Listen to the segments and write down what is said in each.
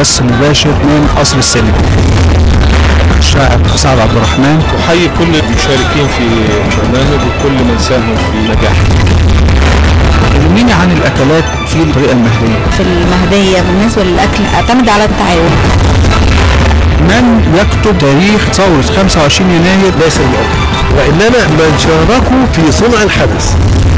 بث مباشر من قصر السينما الشاعر سعد عبد الرحمن أحيي كل المشاركين في البرنامج وكل من ساهم في نجاحه كلميني عن الاكلات في الطريقه المهديه في المهدية بالنسبة للأكل أعتمد على التعاون من يكتب تاريخ ثوره 25 يناير باسل الارض وإنما من شاركوا في صنع الحدث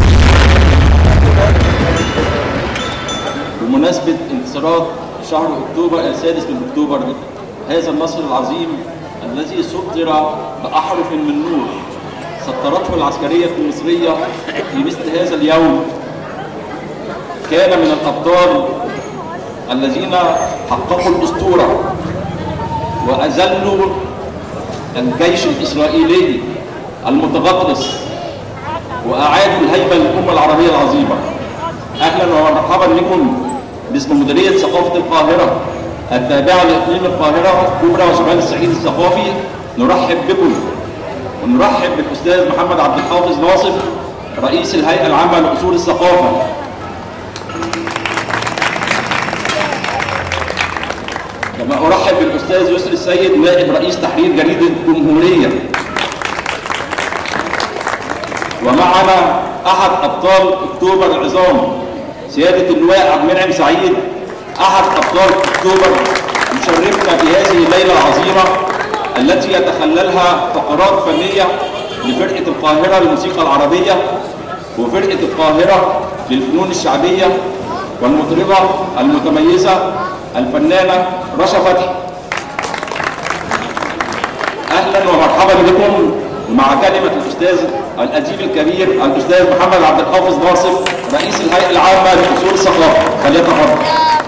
بمناسبة انتصارات شهر أكتوبر السادس من أكتوبر هذا النصر العظيم الذي سطر بأحرف من نور سطرته العسكرية المصرية في مثل هذا اليوم كان من الأبطال الذين حققوا الأسطورة وأذلوا الجيش الإسرائيلي المتغطرس وأعادوا الهيبة للأمة العربية العظيمة أهلا ومرحبا بكم باسم مديرية ثقافة القاهرة التابعة لإقليم القاهرة كبرى وشمال الصعيد الثقافي نرحب بكم ونرحب بالأستاذ محمد عبد الحافظ ناصف رئيس الهيئة العامة لأصول الثقافة كما أرحب بالأستاذ يسري السيد نائب رئيس تحرير جريدة الجمهورية ومعنا أحد أبطال أكتوبر العظام سيادة اللواء عبد المنعم سعيد أحد أبطال أكتوبر يشرفنا في هذه الليلة العظيمة التي يتخللها فقرات فنية لفرقة القاهرة للموسيقى العربية وفرقة القاهرة للفنون الشعبية والمطربة المتميزة الفنانة رشا فتحي أهلا ومرحبا بكم ومع كلمة الأستاذ الأديب الكبير الأستاذ محمد عبد الحافظ ناصر رئيس الهيئة العامة لأصول الثقافة فليتفضل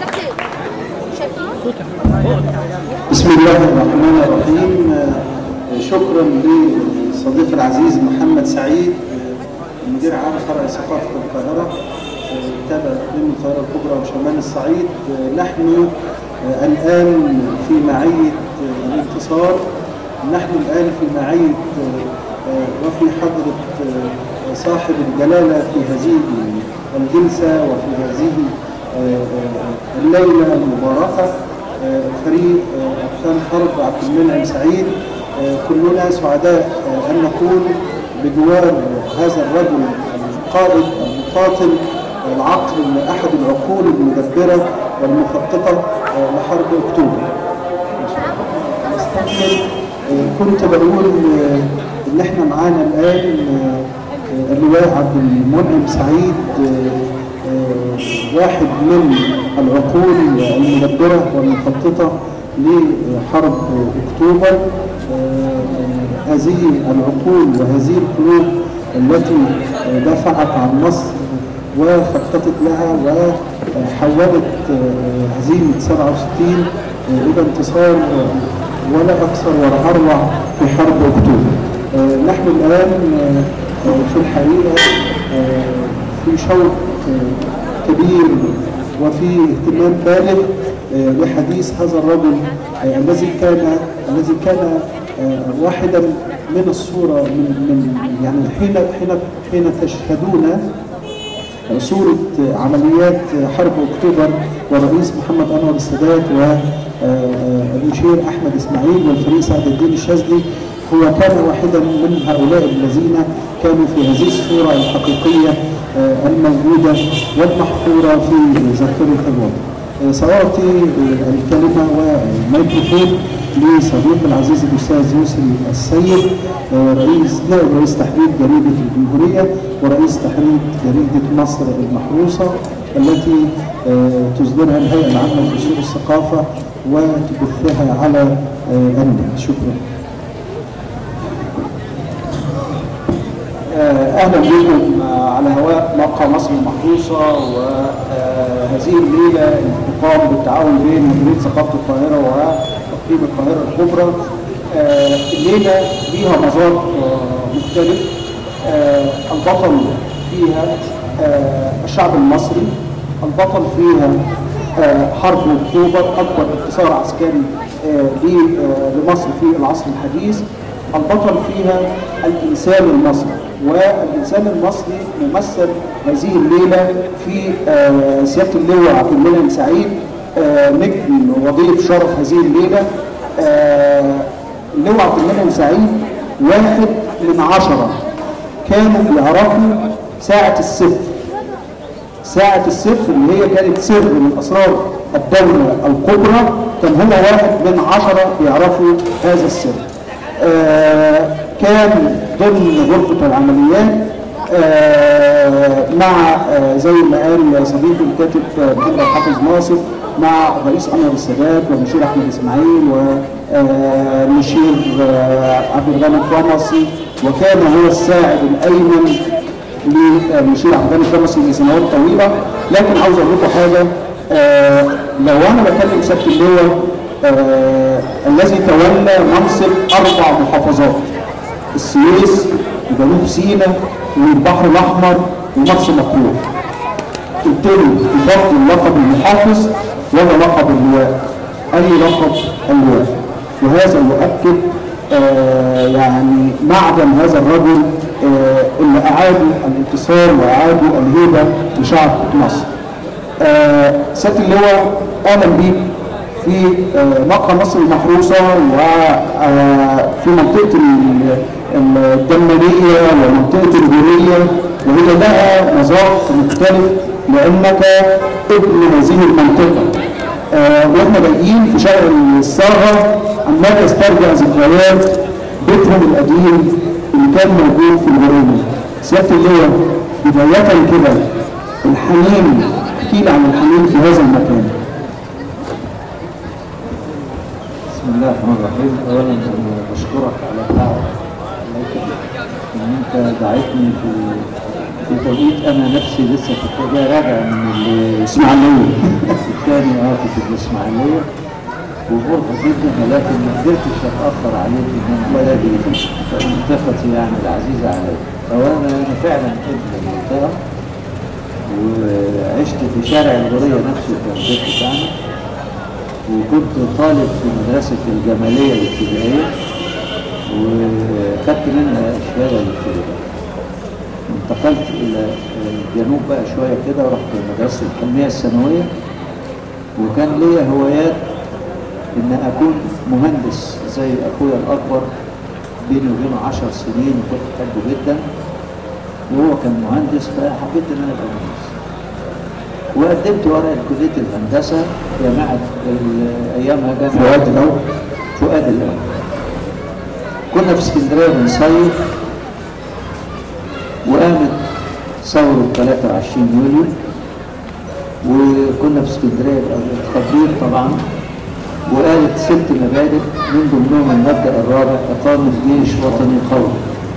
بسم الله الرحمن الرحيم آه، شكرا للصديق العزيز محمد سعيد آه، مدير عام فرع ثقافة القاهرة آه، تابع اقليم القاهرة الكبرى وشمال الصعيد آه، نحن آه، الآن في معية آه، الانتصار نحن الآن في معية آه، آه، وفي حضرة آه، صاحب الجلالة في هذه الجلسة وفي هذه آه، آه، الليلة المباركة آه، فريق آه، أبطال حرب عبد المنعم سعيد آه، كلنا سعداء آه، أن نكون بجوار هذا الرجل القائد المقاتل العقل أحد العقول المدبرة والمخططة آه، لحرب أكتوبر نستكمل آه، كنت بقول آه، إن إحنا معانا الآن آه، آه، اللواء عبد المنعم سعيد آه، آه، واحد من العقول المدبرة والمخططة لحرب أكتوبر آه، آه، هذه العقول وهذه القلوب التي آه، دافعت عن مصر وخططت لها وحولت آه، هزيمة 67 آه، إلى انتصار آه، ولا أكثر ولا أروع في حرب أكتوبر آه، نحن الآن آه، آه، في الحقيقة آه، في شوق آه، كبير وفي اهتمام بالغ آه، لحديث هذا الرجل آه، الذي كان الذي كان آه، واحدا من الصورة من من يعني حين حين حين تشهدون صورة عمليات حرب أكتوبر والرئيس محمد أنور السادات والمشير أحمد إسماعيل والفريق سعد الدين الشاذلي هو كان واحدا من هؤلاء الذين كانوا في هذه الصورة الحقيقية آه، الموجودة والمحفورة في ذاكرة الوطن. آه، سأعطي آه، الكلمة والميكروفون لصديقي العزيز الأستاذ يسري السيد آه، رئيس نائب رئيس تحرير جريدة الجمهورية ورئيس تحرير جريدة مصر المحروسة التي آه، تصدرها الهيئة العامة لأصول الثقافة وتبثها على آه، النت شكرا. آه، اهلا بكم آه، على هواء مقهى مصر المحروسه وهذه الليله اللي تقام بالتعاون بين مديريه ثقافه القاهره وتقريب القاهره الكبرى آه، الليله ليها مذاق آه، مختلف آه، البطل فيها آه، الشعب المصري البطل فيها آه، حرب اكتوبر اكبر انتصار عسكري آه، ل- آه، لمصر في العصر الحديث البطل فيها الإنسان المصري والإنسان المصري ممثل هذه الليلة في آه، سيادة اللواء عبد المنعم سعيد آه، نجم وضيف شرف هذه الليلة آه، اللواء عبد المنعم سعيد واحد من عشرة كانوا بيعرفوا ساعة الصفر ساعة الصفر اللي هي كانت سر من أسرار الدولة الكبرى كان هو واحد من عشرة بيعرفوا هذا السر آه، كان ضمن غرفة العمليات آه، مع آه، زي ما قال صديقي الكاتب آه، محمد حافظ ناصر مع الرئيس انور السادات والمشير احمد اسماعيل والمشير عبد الغني الطمسي وكان هو الساعد الايمن للمشير عبد الغني الطمسي لسنوات طويله لكن عاوز اقول لكم حاجه آه، لو انا بكلم سياده اللواء آه، الذي تولى منصب اربع محافظات السويس وجنوب سيناء والبحر الاحمر ومرسى مطروح قلت له بفضل لقب المحافظ ولا لقب اللواء اي لقب اللواء وهذا يؤكد آه يعني معدن هذا الرجل آه اللي اعادوا الانتصار واعادوا الهيبه لشعب مصر آه سياده اللواء اهلا بيك في آه، مقهى مصر المحروسة وفي منطقة ال- الدمارية ومنطقة الهورية وهي لها مذاق مختلف لأنك ابن هذه المنطقة آه، واحنا باقيين في شارع الصاغة عمال استرجع ذكريات بيتهم القديم اللي كان موجود في الهورية سيادة اللواء بداية كده الحنين احكي لي عن الحنين في هذا المكان بسم الله الرحمن الرحيم اولا انا بشكرك على الدعوه لك ان انت دعيتني في في توقيت انا نفسي لسه كنت جاي راجع من الاسماعيليه الثاني اه كنت في الاسماعيليه وغرفه جدا ولكن ما قدرتش اتاخر عليك ان انا بلدي فانتفتي يعني العزيزه علي اولا انا فعلا ابن المنطقه وعشت في شارع الغوريه نفسه كان البيت بتاعنا وكنت طالب في مدرسة الجمالية الابتدائية وخدت منها الشهادة الابتدائية انتقلت إلى الجنوب بقى شوية كده ورحت مدرسة الحلمية الثانوية وكان ليا هوايات إن أكون مهندس زي أخويا الأكبر بيني وبينه عشر سنين وكنت بحبه جدا وهو كان مهندس فحبيت إن أنا أبقى مهندس وقدمت ورقة كلية الهندسة جامعة ال- أيامها جامعة فؤاد الأول. فؤاد الأول كنا في اسكندرية بنصيف وقامت ثورة 23 يوليو وكنا في اسكندرية الخطيب طبعا وقالت ست مبادئ من ضمنهم المبدأ الرابع إقامة جيش وطني قوي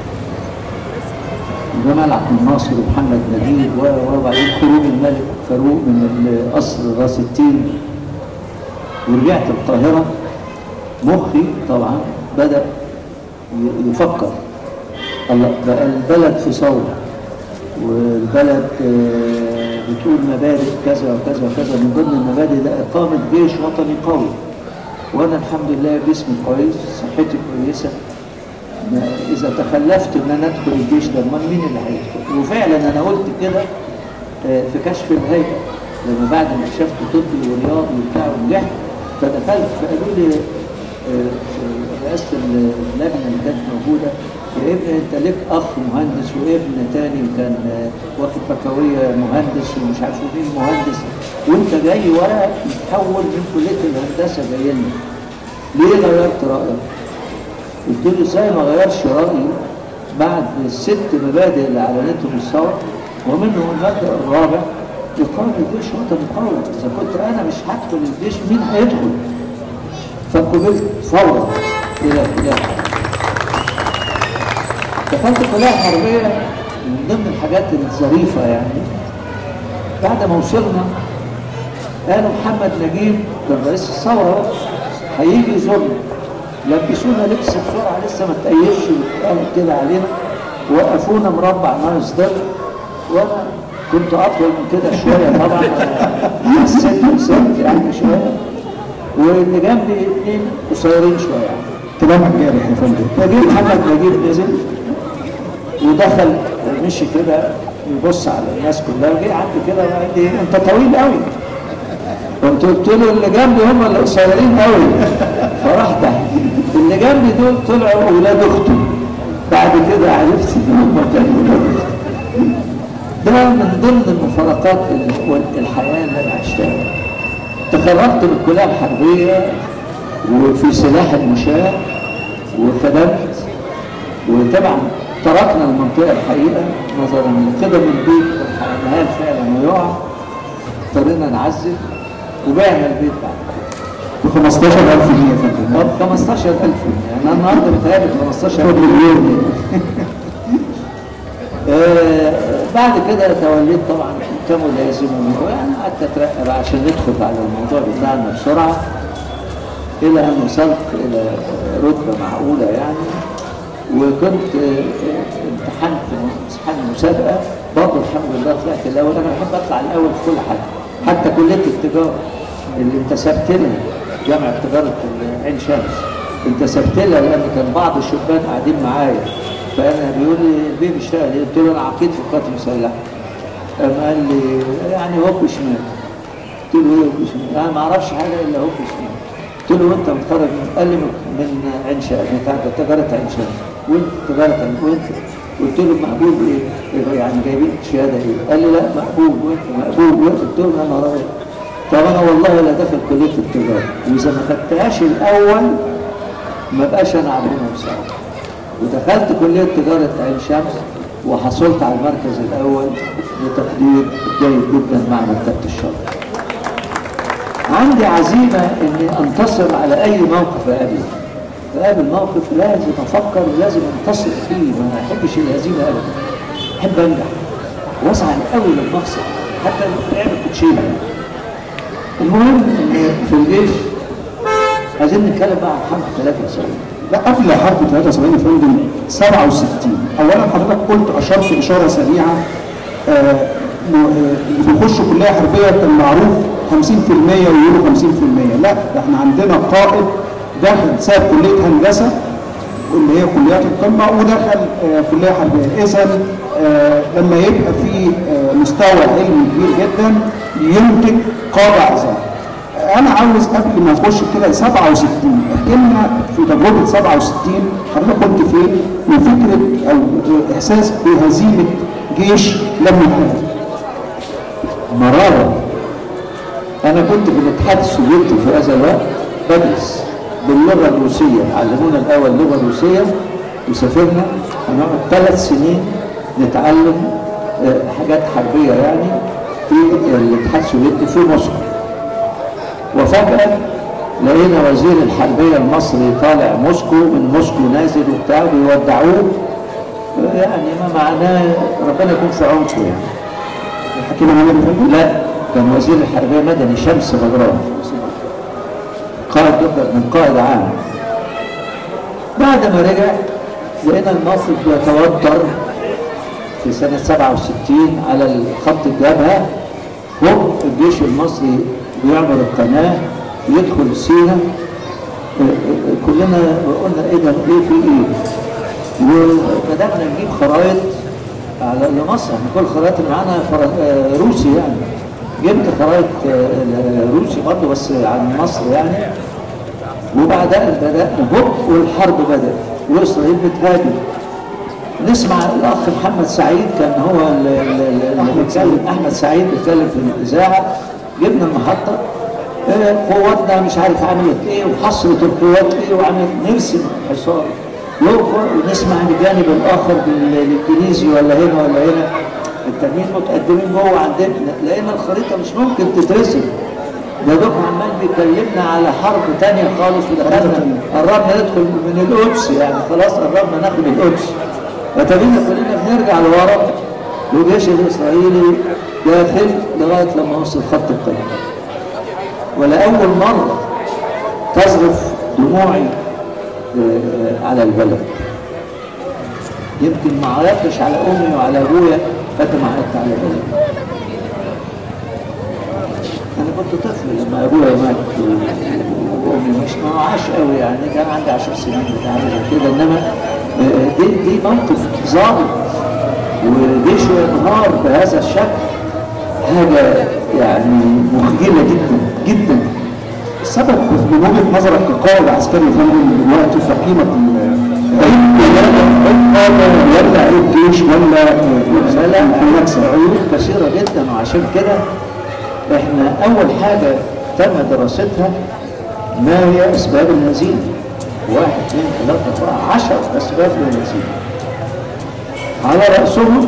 جمال عبد الناصر ومحمد نجيب و- وبعدين خروج الملك فاروق من قصر راس التين ورجعت القاهرة مخي طبعا بدأ ي- يفكر الله بقى البلد في ثورة والبلد آه، بتقول مبادئ كذا وكذا وكذا من ضمن المبادئ ده إقامة جيش وطني قوي وأنا الحمد لله جسمي كويس صحتي كويسة ما اذا تخلفت ان انا ادخل الجيش ده امال مين اللي هيدخل وفعلا انا قلت كده آه، في كشف الهيئه لما بعد ما كشفت طبي ورياضي وبتاع ونجحت فدخلت فقالوا لي آه، في رئاسه اللجنه اللي كانت موجوده يا ابني انت ليك اخ مهندس وابن تاني كان آه، واخد بكالوريا مهندس ومش عارف مين مهندس وانت جاي ورقه تتحول من كليه الهندسه جاي لنا ليه غيرت رايك؟ قلت له ازاي ما غيرش رايي بعد الست مبادئ اللي اعلنتهم الثوره ومنهم المبدا الرابع اقامه الجيش وطني قوي اذا كنت انا مش هدخل الجيش مين هيدخل؟ فقبلت فورا الى الى دخلت كليه حربيه من ضمن الحاجات الظريفه يعني بعد ما وصلنا قالوا محمد نجيب كان رئيس الثوره هيجي يزورنا لبسونا لبس بسرعه لسه ما تقيفش واتقالت كده علينا وقفونا مربع ناقص ضل وانا كنت اطول من كده شويه طبعا حسيت وصلت يعني شويه واللي جنبي اثنين قصيرين شويه يعني كلامك جارح يا فندم فجيت محمد نجيب نزل ودخل مشي كده يبص على الناس كلها وجه عندي كده وقال لي انت طويل قوي قمت قلت له اللي جنبي هم اللي قصيرين قوي فراح تحت اللي جنبي دول طلعوا اولاد اخته بعد كده عرفت ان هم كانوا اولاد اخته ده من ضمن المفارقات ال- الحياه اللي انا عشتها تخرجت من الكليه الحربيه وفي سلاح المشاة وخدمت وطبعا تركنا المنطقه الحقيقه نظرا لقدم البيت والمهام فعلا ويقع اضطرينا نعزل وبعنا البيت بعد ب 15000 جنيه يا فندم طب 15000 يعني انا النهارده بتهيألي 15000 مليون آه بعد كده توليت طبعا كملازم ويعني قعدت اترقى بقى عشان ندخل على الموضوع بتاعنا بسرعه الى ان وصلت الى رتبه معقوله يعني وكنت آه، آه، امتحنت امتحان مسابقه برضه الحمد لله طلعت الاول انا بحب اطلع الاول في كل حاجه حتى كليه التجاره اللي انتسبت لها جامعه تجاره عين شمس انتسبت لها لان كان بعض الشبان قاعدين معايا فانا بيقول لي البيه بيشتغل ايه؟ قلت له انا عقيد في القوات المسلحه قام قال لي يعني هوب شمال قلت له ايه هوب شمال؟ انا ما اعرفش حاجه الا هوب شمال قلت له وانت متخرج من قال لي من من عين شمس بتاع تجاره عين شمس وانت تجاره عين وانت قلت له مقبول ايه؟ إيه يعني جايبين شهاده ايه؟ قال لي لا مقبول وانت مقبول وانت قلت له يا نهار أبيض. طب انا والله لا داخل كليه التجاره واذا ما خدتهاش الاول ما بقاش انا عبونه بصراحه ودخلت كليه تجاره عين شمس وحصلت على المركز الاول بتقدير جيد جدا مع مكتبه الشرطه عندي عزيمة اني انتصر على اي موقف اقابله فقابل موقف لازم افكر ولازم انتصر فيه ما احبش الهزيمة ابدا احب انجح واسعى قوي للمقصد حتى لعبة كوتشينة المهم ان في الجيش عايزين نتكلم بقى عن حرب 73 لا قبل حرب 73 يا فندم 67 اولا حضرتك قلت اشرت اشاره سريعه آه، م- آه، اللي بيخشوا كليه حربيه كان معروف 50% ويقولوا 50% لا ده احنا عندنا قائد دخل ساب كليه هندسه اللي هي كليات القمه ودخل آه، كليه حربيه اذا آه، لما يبقى في آه، مستوى علمي كبير جدا ينتج قاده عظام انا عاوز قبل ما اخش كده 67 احكي لنا في تجربه 67 حضرتك كنت فين وفكره او احساس بهزيمه جيش لم يحارب مرارة أنا كنت في الاتحاد السوفيتي في هذا الوقت بدرس باللغة الروسية علمونا الأول اللغة الروسية وسافرنا هنقعد ثلاث سنين نتعلم آه، حاجات حربية يعني في الاتحاد السوفيتي في موسكو وفجأة لقينا وزير الحربية المصري طالع موسكو من موسكو نازل وبتاع بيودعوه يعني ما معناه ربنا يكون في عمقه يعني حكينا عنها يا فندم لا كان وزير الحربية مدني شمس بدران قائد دفعة من قائد عام بعد ما رجع لقينا الموقف يتوتر في سنة 67 على خط الجبهة هو الجيش المصري بيعبر القناة يدخل سينا آه، آه، كلنا قلنا ايه ده ايه في ايه وبدأنا نجيب خرائط على لمصر احنا كل الخرائط اللي معانا فر- آه، روسي يعني جبت خرائط آه، روسي برضه بس عن مصر يعني وبعدها بدأنا هوب والحرب بدأت وإسرائيل بتهاجم نسمع الأخ محمد سعيد كان هو اللي اللي بيتكلم أحمد سعيد بيتكلم في الإذاعة جبنا المحطة آه، قواتنا مش عارف عملت ايه وحصرت القوات ايه وعملت نرسم حصار يقف ونسمع من الجانب الاخر بالانجليزي ولا هنا ولا هنا التانيين متقدمين جوه عندنا لقينا الخريطه مش ممكن تترسم ده دوك عمال بيكلمنا على حرب تانية خالص ودخلنا قربنا ندخل من القدس يعني خلاص قربنا ناخد القدس فتبينا كلنا بنرجع لورا والجيش الاسرائيلي داخل لغايه لما وصل خط القناه ولأول مرة تظرف دموعي آه، على البلد يمكن ما عيطتش على امي وعلى ابويا قد ما عيطت على بلدي انا كنت طفل لما ابويا مات و- وامي مش ما عاش قوي يعني كان عندي 10 سنين بتاع كده انما آه، دي دي موقف ظابط وجيشه ينهار بهذا الشكل حاجه يعني مخجلة جدا جدا السبب من وجهه نظرك كقائد عسكري يا فندم دلوقتي في قيمه ولا عيب جيش ولا لا لا عيوب كثيرة جدا وعشان كده احنا اول حاجة تم دراستها ما هي اسباب الهزيمة واحد اثنين ثلاثة اربعة عشر اسباب للهزيمة على رأسهم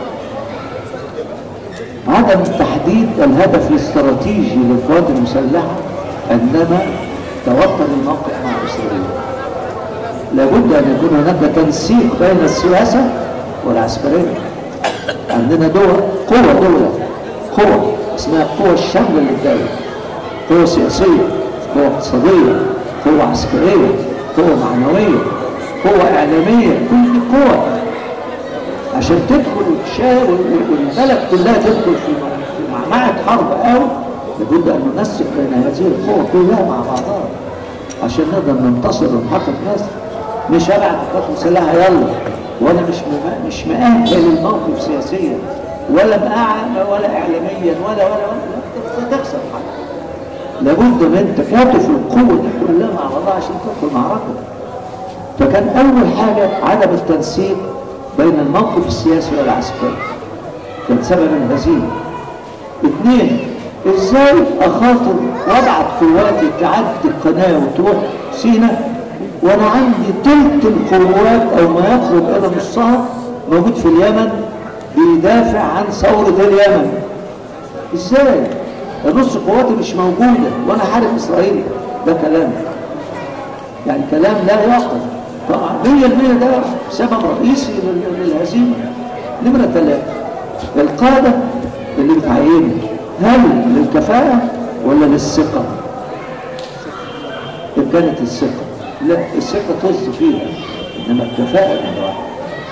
عدم تحديد الهدف الاستراتيجي للقوات المسلحة عندما توتر الموقف مع إسرائيل لابد أن يكون هناك تنسيق بين السياسة والعسكرية عندنا دول قوة دولة قوة اسمها القوة الشاملة للدولة قوة سياسية قوة اقتصادية قوة عسكرية قوة معنوية قوة إعلامية كل دي قوة عشان تدخل وتشاور والبلد كلها تدخل في في معمعة حرب أو لابد أن ننسق بين هذه القوى كلها مع بعضها عشان نقدر ننتصر ونحقق نصر مش هبعت القوات المسلحة يلا وأنا مش مم- مش مؤهل للموقف سياسيا ولا مقاعة ولا إعلاميا ولا ولا ولا لا تخسر حاجة لابد من تكاتف القوة دي كلها مع بعضها عشان تدخل معركة فكان أول حاجة عدم التنسيق بين الموقف السياسي والعسكري كان سبب الهزيمة اثنين ازاي اخاطر وابعت قواتي تعدي القناة وتروح سينا وانا عندي تلت القوات او ما يقرب الى نصها موجود في اليمن بيدافع عن ثورة اليمن ازاي نص قواتي مش موجودة وانا حارب اسرائيل ده كلام يعني كلام لا يعقل طبعا 100% ده سبب رئيسي لل- للهزيمه نمره ثلاثه القاده اللي بتعينوا هل للكفاءه ولا للثقه؟ إن كانت الثقه لا الثقه طز فيها انما الكفاءه نمره واحد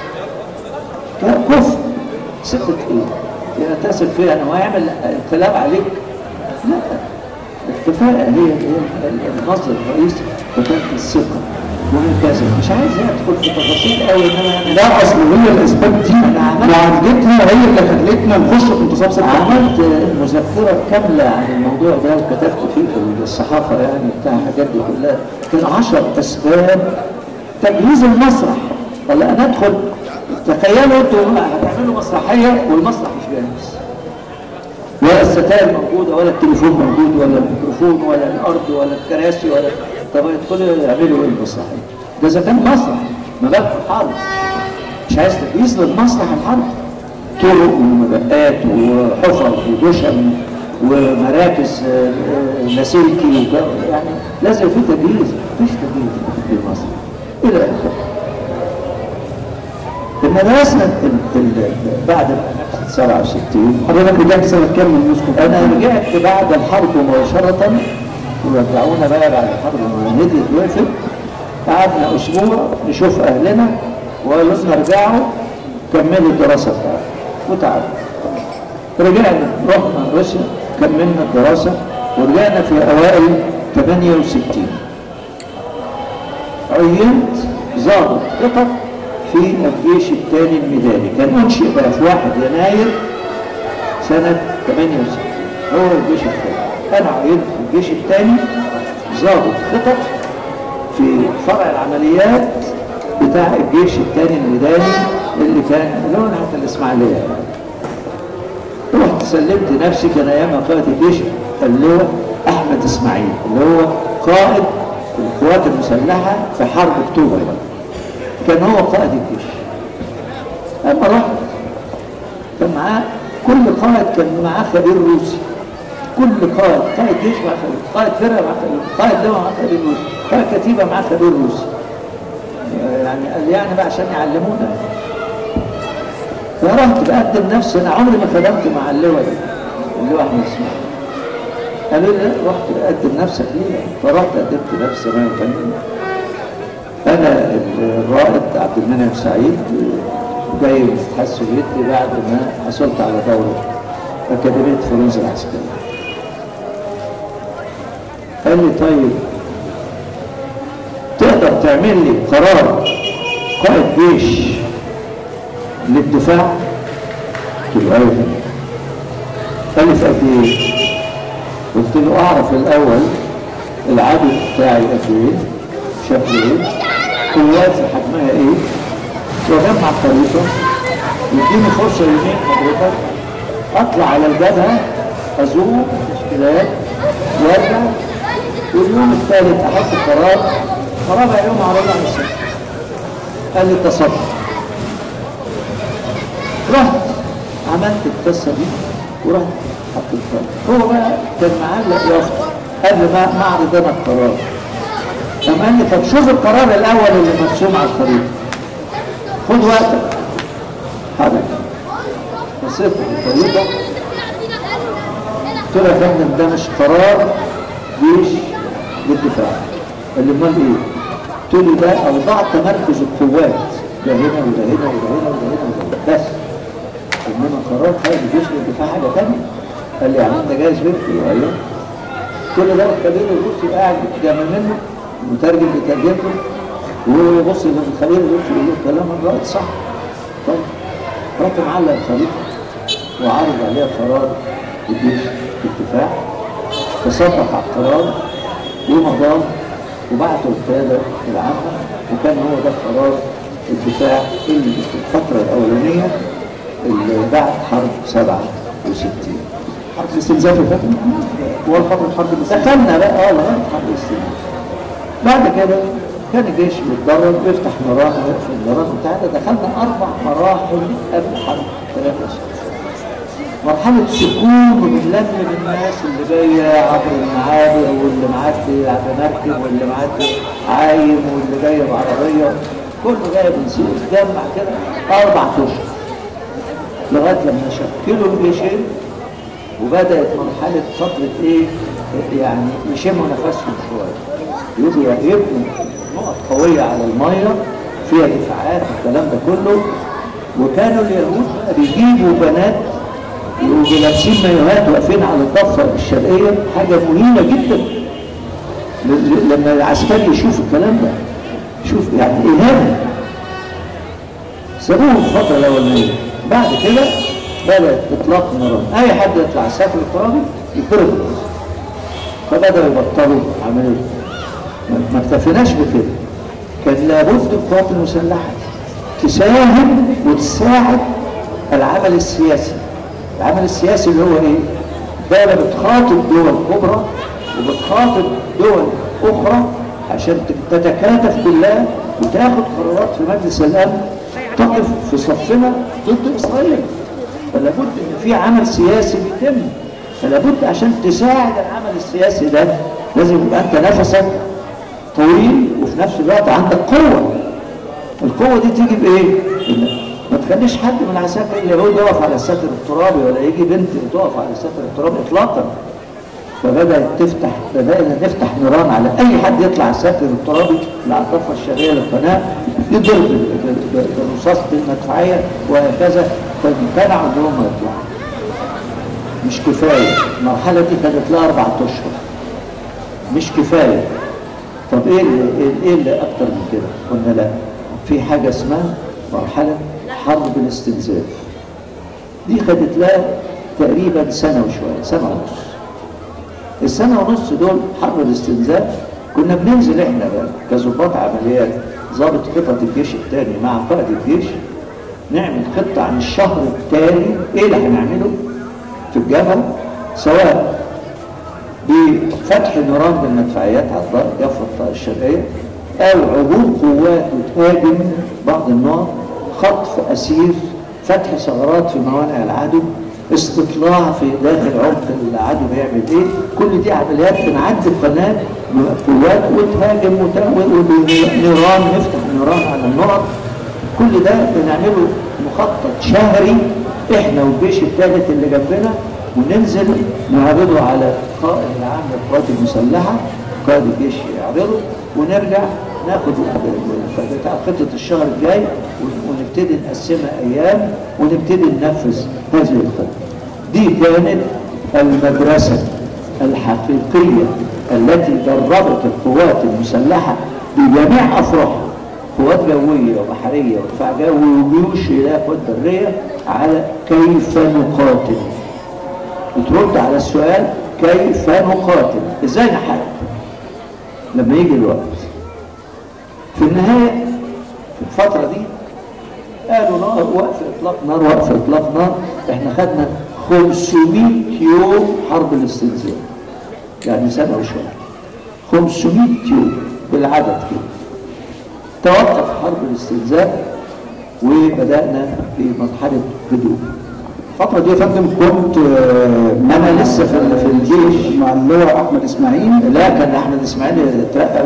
ك- كفر ثقه ايه؟ يا تثق فيها انا ويعمل كلام عليك لا الكفاءة هي هي المصدر الرئيسي وكانت الثقة وهكذا مش عايز ادخل في تفاصيل قوي انما انا لا اصل هي الاسباب دي أنا عملت- معالجتها هي اللي خلتنا نخش في انتصاب 6 عملت مذكرة كاملة عن الموضوع ده وكتبت فيه في الصحافة يعني بتاع الحاجات دي كلها كان عشر أسباب تجهيز المسرح ولا أنا أدخل تخيلوا أنتوا هتعملوا مسرحية والمسرح مش جاهز ولا الستائر موجودة ولا التليفون موجود ولا الميكروفون ولا الأرض ولا الكراسي ولا طب يدخلوا يعملوا إيه المسرحية؟ ده إذا كان مسرح ما بالك حرب مش عايز تجهيز للمسرح الحرب طرق ومبقات وحفر ودشم ومراكز آه، آه، لاسلكي وج- يعني لازم في تجهيز مفيش تجهيز في مصر الى اخره المدرسة ال- ال- بعد 67 حضرتك رجعت سنه كام من موسكو؟ انا رجعت بعد الحرب مباشرة ورجعونا بقى بعد الحرب ما هديت وقفت قعدنا اسبوع نشوف اهلنا وقالوا لنا ارجعوا كملوا الدراسة بتاعتكم وتعالوا رجعنا رحنا روسيا كملنا الدراسة ورجعنا في اوائل 68 عينت ضابط قطر في الجيش الثاني الميداني كان انشئ بقى في 1 يناير سنة 68 هو الجيش الثاني أنا عينت في الجيش الثاني ضابط خطط في فرع العمليات بتاع الجيش الثاني الميداني اللي كان اللي هو ناحية الإسماعيلية رحت سلمت نفسي كان أيامها قائد الجيش اللواء أحمد إسماعيل اللي هو قائد القوات المسلحة في حرب أكتوبر كان هو قائد الجيش أما رحت كان معاه كل قائد كان معاه خبير روسي كل قائد قائد جيش مع خبير قائد فرقه مع خبير قائد لواء مع خبير روسي قائد كتيبه مع خبير روسي يعني قال لي يعني بقى عشان يعلمونا فرحت بقدم نفسي انا عمري ما خدمت مع اللواء ده اللواء احمد اسماعيل قالوا لي لا رحت بقدم نفسك ليه فرحت قدمت نفسي انا وفندم انا الرائد عبد المنعم سعيد جاي من الاتحاد السوفيتي بعد ما حصلت على دورة أكاديمية فلوز العسكرية قال لي طيب تقدر تعمل لي قرار قائد جيش للدفاع؟ قلت له ايوه قال لي في قد ايه؟ قلت له اعرف الاول العدد بتاعي قد ايه؟ شكله ايه؟ قواتي حجمها ايه؟ واجمع الخريطه يديني فرصه يومين حضرتك اطلع على الجبهه ازور تشكيلات وارجع واليوم الثالث احط قرار رابع يوم اعرضه على السبت قال لي تصرف رحت عملت القصه دي ورحت حطيتها هو بقى كان معلق يافطه قبل ما ما اعرض انا القرار قام قال لي طب شوف القرار الاول اللي مرسوم على الخريطه خد وقتك حضرتك بصيت في الخريطه قلت له يا فندم ده مش قرار جيش للدفاع قال لي امال ايه؟ قلت له ده اوضاع تمركز القوات ده هنا وده هنا وده هنا وده هنا وده هنا بس انما قرار حاجه جيش للدفاع حاجه ثانيه قال لي يعني انت جايز بنتي ايوه كل ده الخبير الروسي قاعد جنب منه المترجم بيترجم له وهو يبص للخبير الروسي يقول له كلام الرائد صح طيب رحت معلق الخريطه وعرض عليها قرار الجيش الدفاع تصدق على القرار ومضاه وبعته القياده العامه وكان هو ده قرار الدفاع اللي في الفتره الاولانيه اللي بعد حرب 67 حرب الاستنزاف اللي فاتت هو فتره حرب الاستنزاف دخلنا بقى اه لغايه حرب الاستنزاف بعد كده كان الجيش بيتدرب ويفتح نيران ويقفل نيران وبتاع ده دخلنا اربع مراحل قبل حرب 63 مرحلة سكون وبنلم الناس اللي جاية عبر المعابر واللي معدي على مركب واللي معدي عايم واللي جاي بعربية كله جاي بنسيب اتجمع كده أربع أشهر لغاية لما شكلوا الجيشين وبدأت مرحلة فترة إيه يعني يشموا نفسهم شوية يبقوا يبنوا نقط قوية على المية فيها دفاعات والكلام ده كله وكانوا اليهود بقى بيجيبوا بنات يبقوا لابسين مايوهات واقفين على الضفه الشرقيه حاجه مهينه جدا ل- ل- لما العسكري يشوف الكلام ده شوف يعني اهانه سابوهم الفتره الاولانيه بعد كده بدات اطلاق نيران اي حد يطلع سافر الترابي يضرب الناس فبداوا يبطلوا عمليه ما- ما اكتفيناش بكده كان لابد القوات المسلحه تساهم وتساعد العمل السياسي العمل السياسي اللي هو ايه دولة بتخاطب دول كبرى وبتخاطب دول اخرى عشان تتكاتف بالله وتاخد قرارات في مجلس الامن تقف في صفنا ضد اسرائيل فلا بد ان في عمل سياسي بيتم فلا بد عشان تساعد العمل السياسي ده لازم يبقى انت نفسك طويل وفي نفس الوقت عندك قوه القوة دي تيجي بإيه؟ إن ما تخليش حد من العساكر اليهود يقف على الساتر الترابي ولا يجي بنت تقف على الساتر الترابي إطلاقا فبدأت تفتح بدأنا نفتح نيران على أي حد يطلع على الساتر الترابي اللي على الضفة الشرقية للقناة يضرب بال- بال- بالرصاص بالمدفعية وهكذا فامتنعوا إن هم يطلعوا مش كفاية المرحلة دي خدت لها أربعة أشهر مش كفاية طب ايه اللي ايه- ايه اللي اكتر من كده قلنا لا في حاجه اسمها مرحله حرب الاستنزاف دي خدت لها تقريبا سنه وشويه سنه ونص السنه ونص دول حرب الاستنزاف كنا بننزل احنا بقى كظباط عمليات ضابط خطط الجيش الثاني مع قائد الجيش نعمل خطه عن الشهر التالي ايه اللي هنعمله في الجبهه سواء بفتح نيران بالمدفعيات على الضرب يافطة الشرقية أو عبور قوات وتهاجم بعض النار خطف أسير فتح ثغرات في موانع العدو استطلاع في داخل عمق العدو بيعمل ايه كل دي عمليات بنعدي القناه قوات وتهاجم وت- ونيران نفتح نيران على النقط كل ده بنعمله مخطط شهري احنا والجيش الثالث اللي جنبنا وننزل نعرضه على قائد العام للقوات المسلحه قائد الجيش يعرضه ونرجع ناخد بتاع خطه الشهر الجاي ونبتدي نقسمها ايام ونبتدي ننفذ هذه الخطه. دي كانت المدرسه الحقيقيه التي دربت القوات المسلحه بجميع افرعها قوات جويه وبحريه ودفاع جوي وجيوش الى قوات بريه على كيف نقاتل بترد على السؤال كيف نقاتل ازاي نحارب لما يجي الوقت في النهاية في الفترة دي قالوا نار وقف اطلاق نار وقف اطلاق نار احنا خدنا 500 يوم حرب الاستنزاف يعني سنة وشوية 500 يوم بالعدد كده توقف حرب الاستنزاف وبدأنا في مرحلة هدوء الفترة دي يا فندم كنت آه، أنا لسه في في الجيش مع اللواء أحمد إسماعيل لا كان أحمد إسماعيل اترقى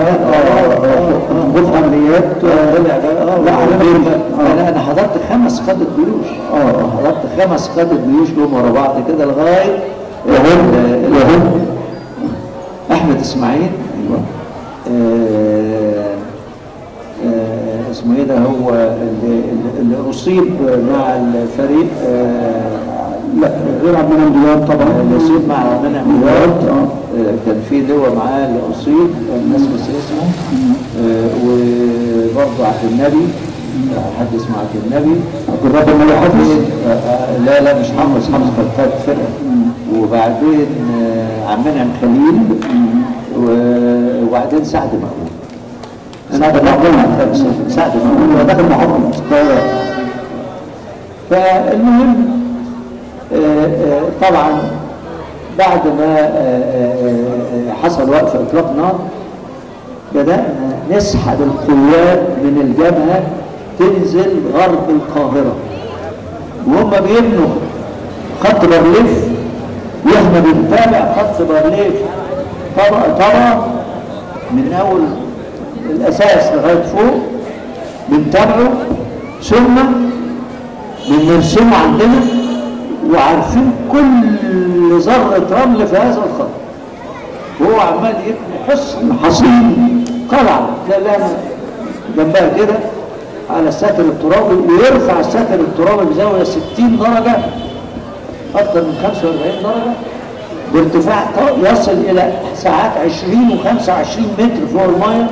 غرفة عمليات طلع بقى اه لا، على لا فين؟ انا انا حضرت خمس قادة جيوش اه حضرت خمس قادة جيوش لهم ورا بعض كده لغايه وهم ال- وهم احمد اسماعيل ايوه آه، آه، اسمه ايه ده هو اللي, اللي اصيب مع الفريق آه، لا غير عبد المنعم دياب طبعا اللي اصيب مع منع دياب مراد اه آه، كان في لواء معاه اللي اصيب الناس بس اسمه آه، وبرضه عبد النبي آه، حد اسمه عبد النبي عبد الرب الملك حافظ آه، آه، لا لا مش حافظ حافظ كان خد فرقه وبعدين آه، عم منعم خليل و- وبعدين سعد مأمون سعد مأمون سعد مأمون هو داخل محافظة القاهرة فالمهم آه، آه، طبعا بعد ما آه، آه، آه، حصل وقف اطلاق نار بدأنا نسحب القوات من الجبهة تنزل غرب القاهرة وهم بيبنوا خط بارليف واحنا بنتابع خط بارليف طبقة طبقة من أول الأساس لغاية فوق بنتابعه ثم بنرسمه عندنا وعارفين كل ذرة رمل في هذا الخط وهو عمال يبني حصن حصين قلعة لا لا جنبها كده على الساتر الترابي ويرفع الساتر الترابي بزاوية 60 درجة أكثر من 45 درجة بارتفاع ط- يصل إلى ساعات 20 و25 متر فوق المية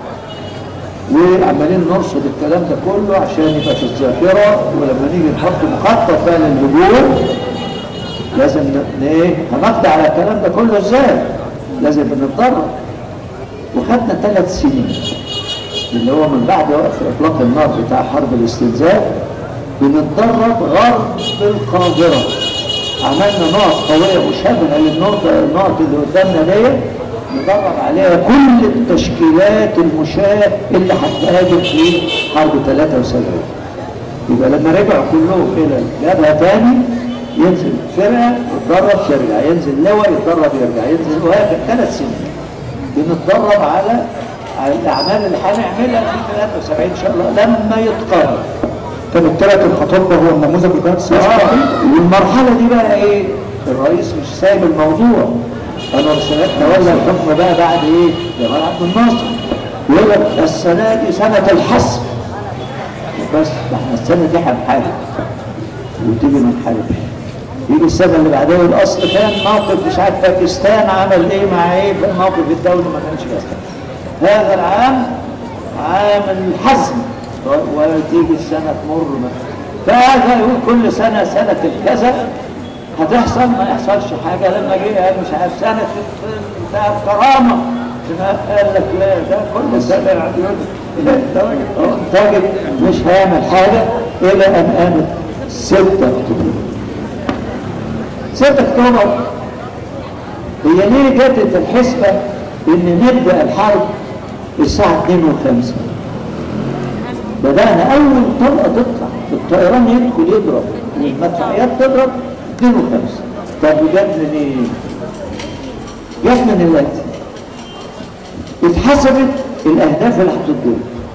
وعمالين نرصد الكلام ده كله عشان يبقى في الذاكرة ولما نيجي نحط مخطط بقى للهجوم لازم ن- ن- ايه هنقضي على الكلام ده كله ازاي لازم نتدرب وخدنا ثلاث سنين اللي هو من بعد وقف اطلاق النار بتاع حرب الاستنزاف بنتدرب غرب القاهره عملنا نقط قويه مشابهه للنقطه النقط اللي قدامنا ديت ندرب عليها كل التشكيلات المشاة اللي هتهاجم في حرب 73 يبقى لما رجعوا كلهم كده جابها تاني ينزل فرقه يتدرب يرجع ينزل لواء يتدرب يرجع ينزل وهكذا ثلاث سنين بنتدرب على على الاعمال اللي هنعملها في 73 ان شاء الله لما يتقرر كان الثلاث الخطوبة هو النموذج اللي كانت آه، والمرحله دي بقى ايه الرئيس مش سايب الموضوع انا رسالات تولى الحكم بقى بعد ايه جمال عبد الناصر يقول لك السنه دي سنه الحسم بس ده احنا السنه دي هنحارب وتيجي ما نحاربش يجي السنه اللي بعدها يقول الاصل كان موقف مش عارف باكستان عمل ايه مع ايه في الموقف الدولي ما كانش كده هذا العام عام الحزم وتيجي السنه تمر ما فهذا يقول كل سنه سنه الكذا هتحصل ما يحصلش حاجه لما جه قال مش عارف سنه بتاع الكرامه قال لك لا ده كل سنه يعني يقول تاجر مش هيعمل حاجه الى ان قامت 6 اكتوبر 6 اكتوبر هي ليه جت في الحسبه ان نبدا الحرب الساعه 2 و5 بدانا اول طلقه تطلع الطيران يدخل يضرب والمدفعيات تضرب 2 و5 طب جت من ايه؟ جت من الاتي اتحسبت الاهداف اللي هتضرب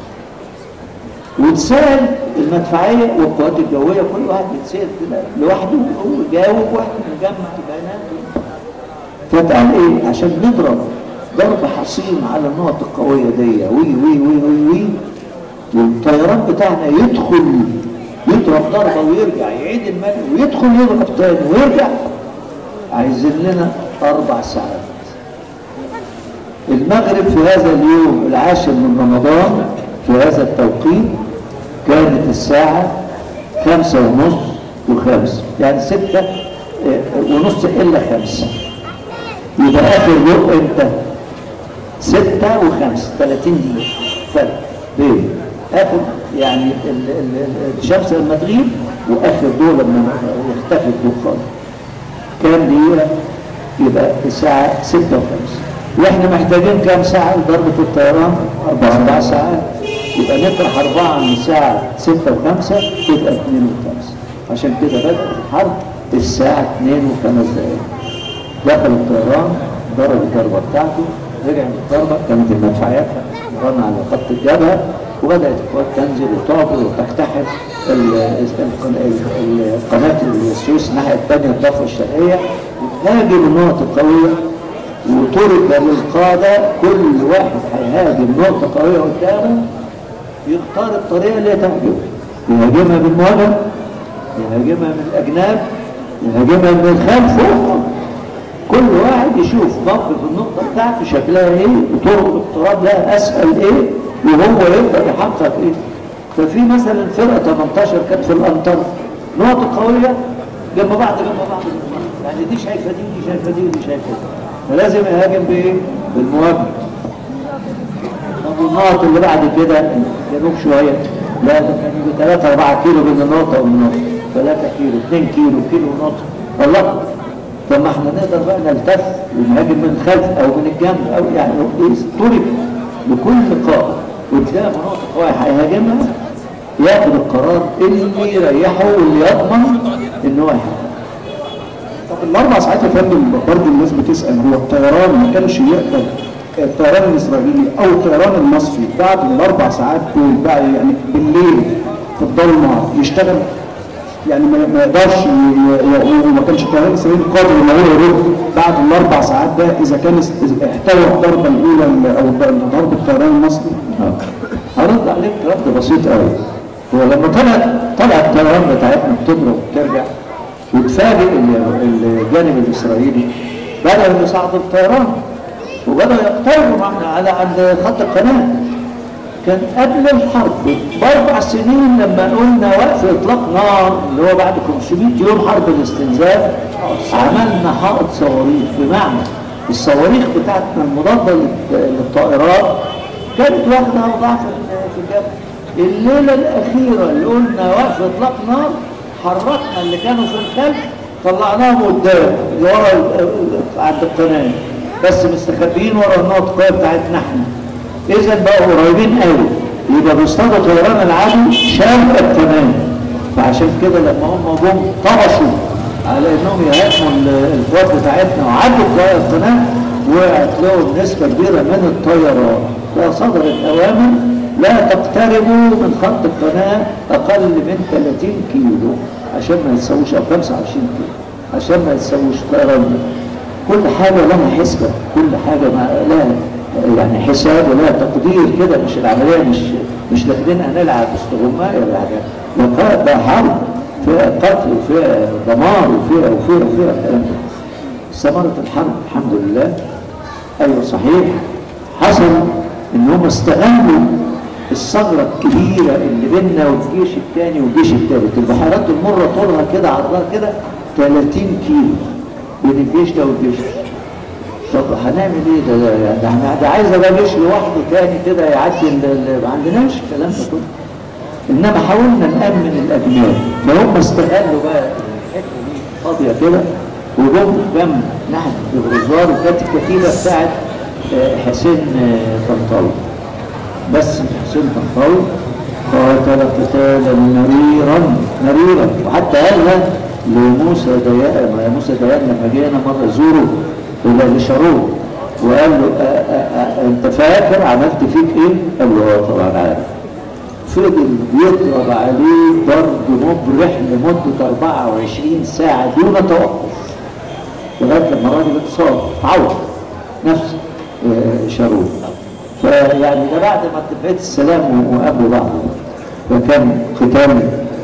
واتسال المدفعيه والقوات الجويه كل واحد بيتسال كده لوحده وجاوب واحد مجمع البيانات فاتقال ايه عشان نضرب ضرب حصين على النقط القويه دي وي وي وي وي وي والطيران بتاعنا يدخل يضرب ضربه ويرجع يعيد المال ويدخل يضرب تاني ويرجع عايزين لنا اربع ساعات المغرب في هذا اليوم العاشر من رمضان في هذا التوقيت كانت الساعة خمسة ونص وخمس يعني ستة آه، ونص الا خمسه يبقى اخر يوم امتى؟ ستة وخمسة 30 دقيقة فرق بين اخر يعني ال- ال- ال- الشمس لما تغيب واخر دول لما يختفي الضوء خالص كام دقيقة؟ يبقى الساعة ستة وخمسة واحنا محتاجين كام ساعة لضربة الطيران؟ أربع أربع ساعات يبقى نطرح أربعة من الساعة ستة وخمسة تبقى اتنين وخمسة عشان كده بدأت الحرب الساعة اتنين وخمس دقايق دخل الطيران ضرب الضربة بتاعته رجع من الضربة كانت المدفعيات رن على خط الجبهة وبدأت القوات تنزل وتعبر وتقتحم ال- ال- ال- قناة السويس الناحية الثانية الضفة الشرقية وتهاجم النقط القوية وترك للقادة كل واحد هيهاجم نقطة قوية قدامه يختار الطريقة اللي تعجبه يهاجمها بالمواجهة يهاجمها من الأجناب يهاجمها من الخلف فوق كل واحد يشوف موقف النقطة بتاعته شكلها ايه وطرق الاقتراب لها اسهل ايه وهو يقدر يحقق ايه ففي مثلا فرقة 18 كانت في الانطر نقطة قوية جنب بعض جنب بعض جنب بعض يعني دي شايفة دي ودي شايفة دي ودي شايفة دي فلازم يهاجم بايه؟ بالمواجهة طب والنقط اللي بعد كده جنوب شوية لا ده كان يبقى 3 4 كيلو بين النقطة والنقطة 3 كيلو 2 كيلو كيلو ونص والله طب ما احنا نقدر بقى نلتف ونهاجم من الخلف او من الجنب او يعني طرق لكل قائد قدام نقطة قوية هيهاجمها ياخد القرار اللي يريحه واللي يضمن ان هو يحقق طب الاربع ساعات يا فندم برضه الناس بتسال هو الطيران ما كانش يقدر الطيران الاسرائيلي او الطيران المصري بعد الاربع ساعات دول بقى يعني بالليل في الضلمه يشتغل يعني ما ما يقدرش ي- ي- وما كانش الطيران الاسرائيلي قادر ان هو يرد بعد الاربع ساعات ده اذا كان است- إذا احتوى الضربه الاولى ال- او الض- ضرب الطيران المصري هرد عليك رد بسيط قوي هو لما طلع طلع الطيران بتاعتنا بتضرب وبترجع وتفاجئ ال- الجانب الاسرائيلي بدأوا يصعدوا الطيران وبدأوا يقتربوا معنا على عند خط القناة كان قبل الحرب باربع سنين لما قلنا وقف اطلاق نار اللي هو بعد 500 يوم حرب الاستنزاف عملنا حائط صواريخ بمعنى الصواريخ بتاعتنا المضاده لل- للطائرات كانت واخده اوضاع في ال- في الجبل الليله الاخيره اللي قلنا وقف اطلاق نار حركنا اللي كانوا في الخلف طلعناهم قدام اللي ورا ال- ال- عند القناه بس مستخبيين ورا النقط القويه بتاعتنا احنا اذا بقوا قريبين قوي يبقى بيصطادوا طيران العدو شرق القناه فعشان كده لما هم جم طرشوا على انهم يهاجموا ال- القوات بتاعتنا وعدوا قوات القناه وقعت لهم نسبه كبيره من الطيارات فصدرت اوامر لا تقتربوا من خط القناه اقل من 30 كيلو عشان ما يتسووش او 25 كيلو عشان ما يتسووش طيران كل حاجة لها حسبة كل حاجة مع لها يعني حساب ولها تقدير كده مش العملية مش مش داخلين هنلعب استغماية ولا حاجة لقاء ده حرب فيها قتل وفيها دمار وفيها وفيها وفيها الكلام ده ثمرة الحرب الحمد لله أيوة صحيح حصل إن هم استغلوا الثغرة الكبيرة اللي بيننا والجيش الثاني والجيش الثالث البحيرات المرة طولها كده عرضها كده 30 كيلو بين الجيش ده والجيش ده. طب هنعمل ايه ده ده يعني ده احنا ده عايز بقى جيش لوحده تاني كده يعدي ال- ال- ما عندناش الكلام ده كله انما حاولنا نامن الاجناد فهم استغلوا بقى الحته دي فاضيه كده وجم جنب ناحيه الغزار وكانت الكتيبه بتاعت آه، حسين آه، طنطاوي بس حسين طنطاوي قاتل قتالا مريرا مريرا وحتى قالها لموسى ديان ما موسى ديان لما جينا مره زوره الى لشارون وقال له آآ آآ انت فاكر عملت فيك ايه؟ قال له اه طبعا عارف فضل يضرب عليه ضرب مبرح لمده 24 ساعه دون توقف لغايه لما الراجل اتصاب عوض نفس آه، شارون فيعني ده بعد ما اتفقت السلام وقابلوا بعض فكان قتال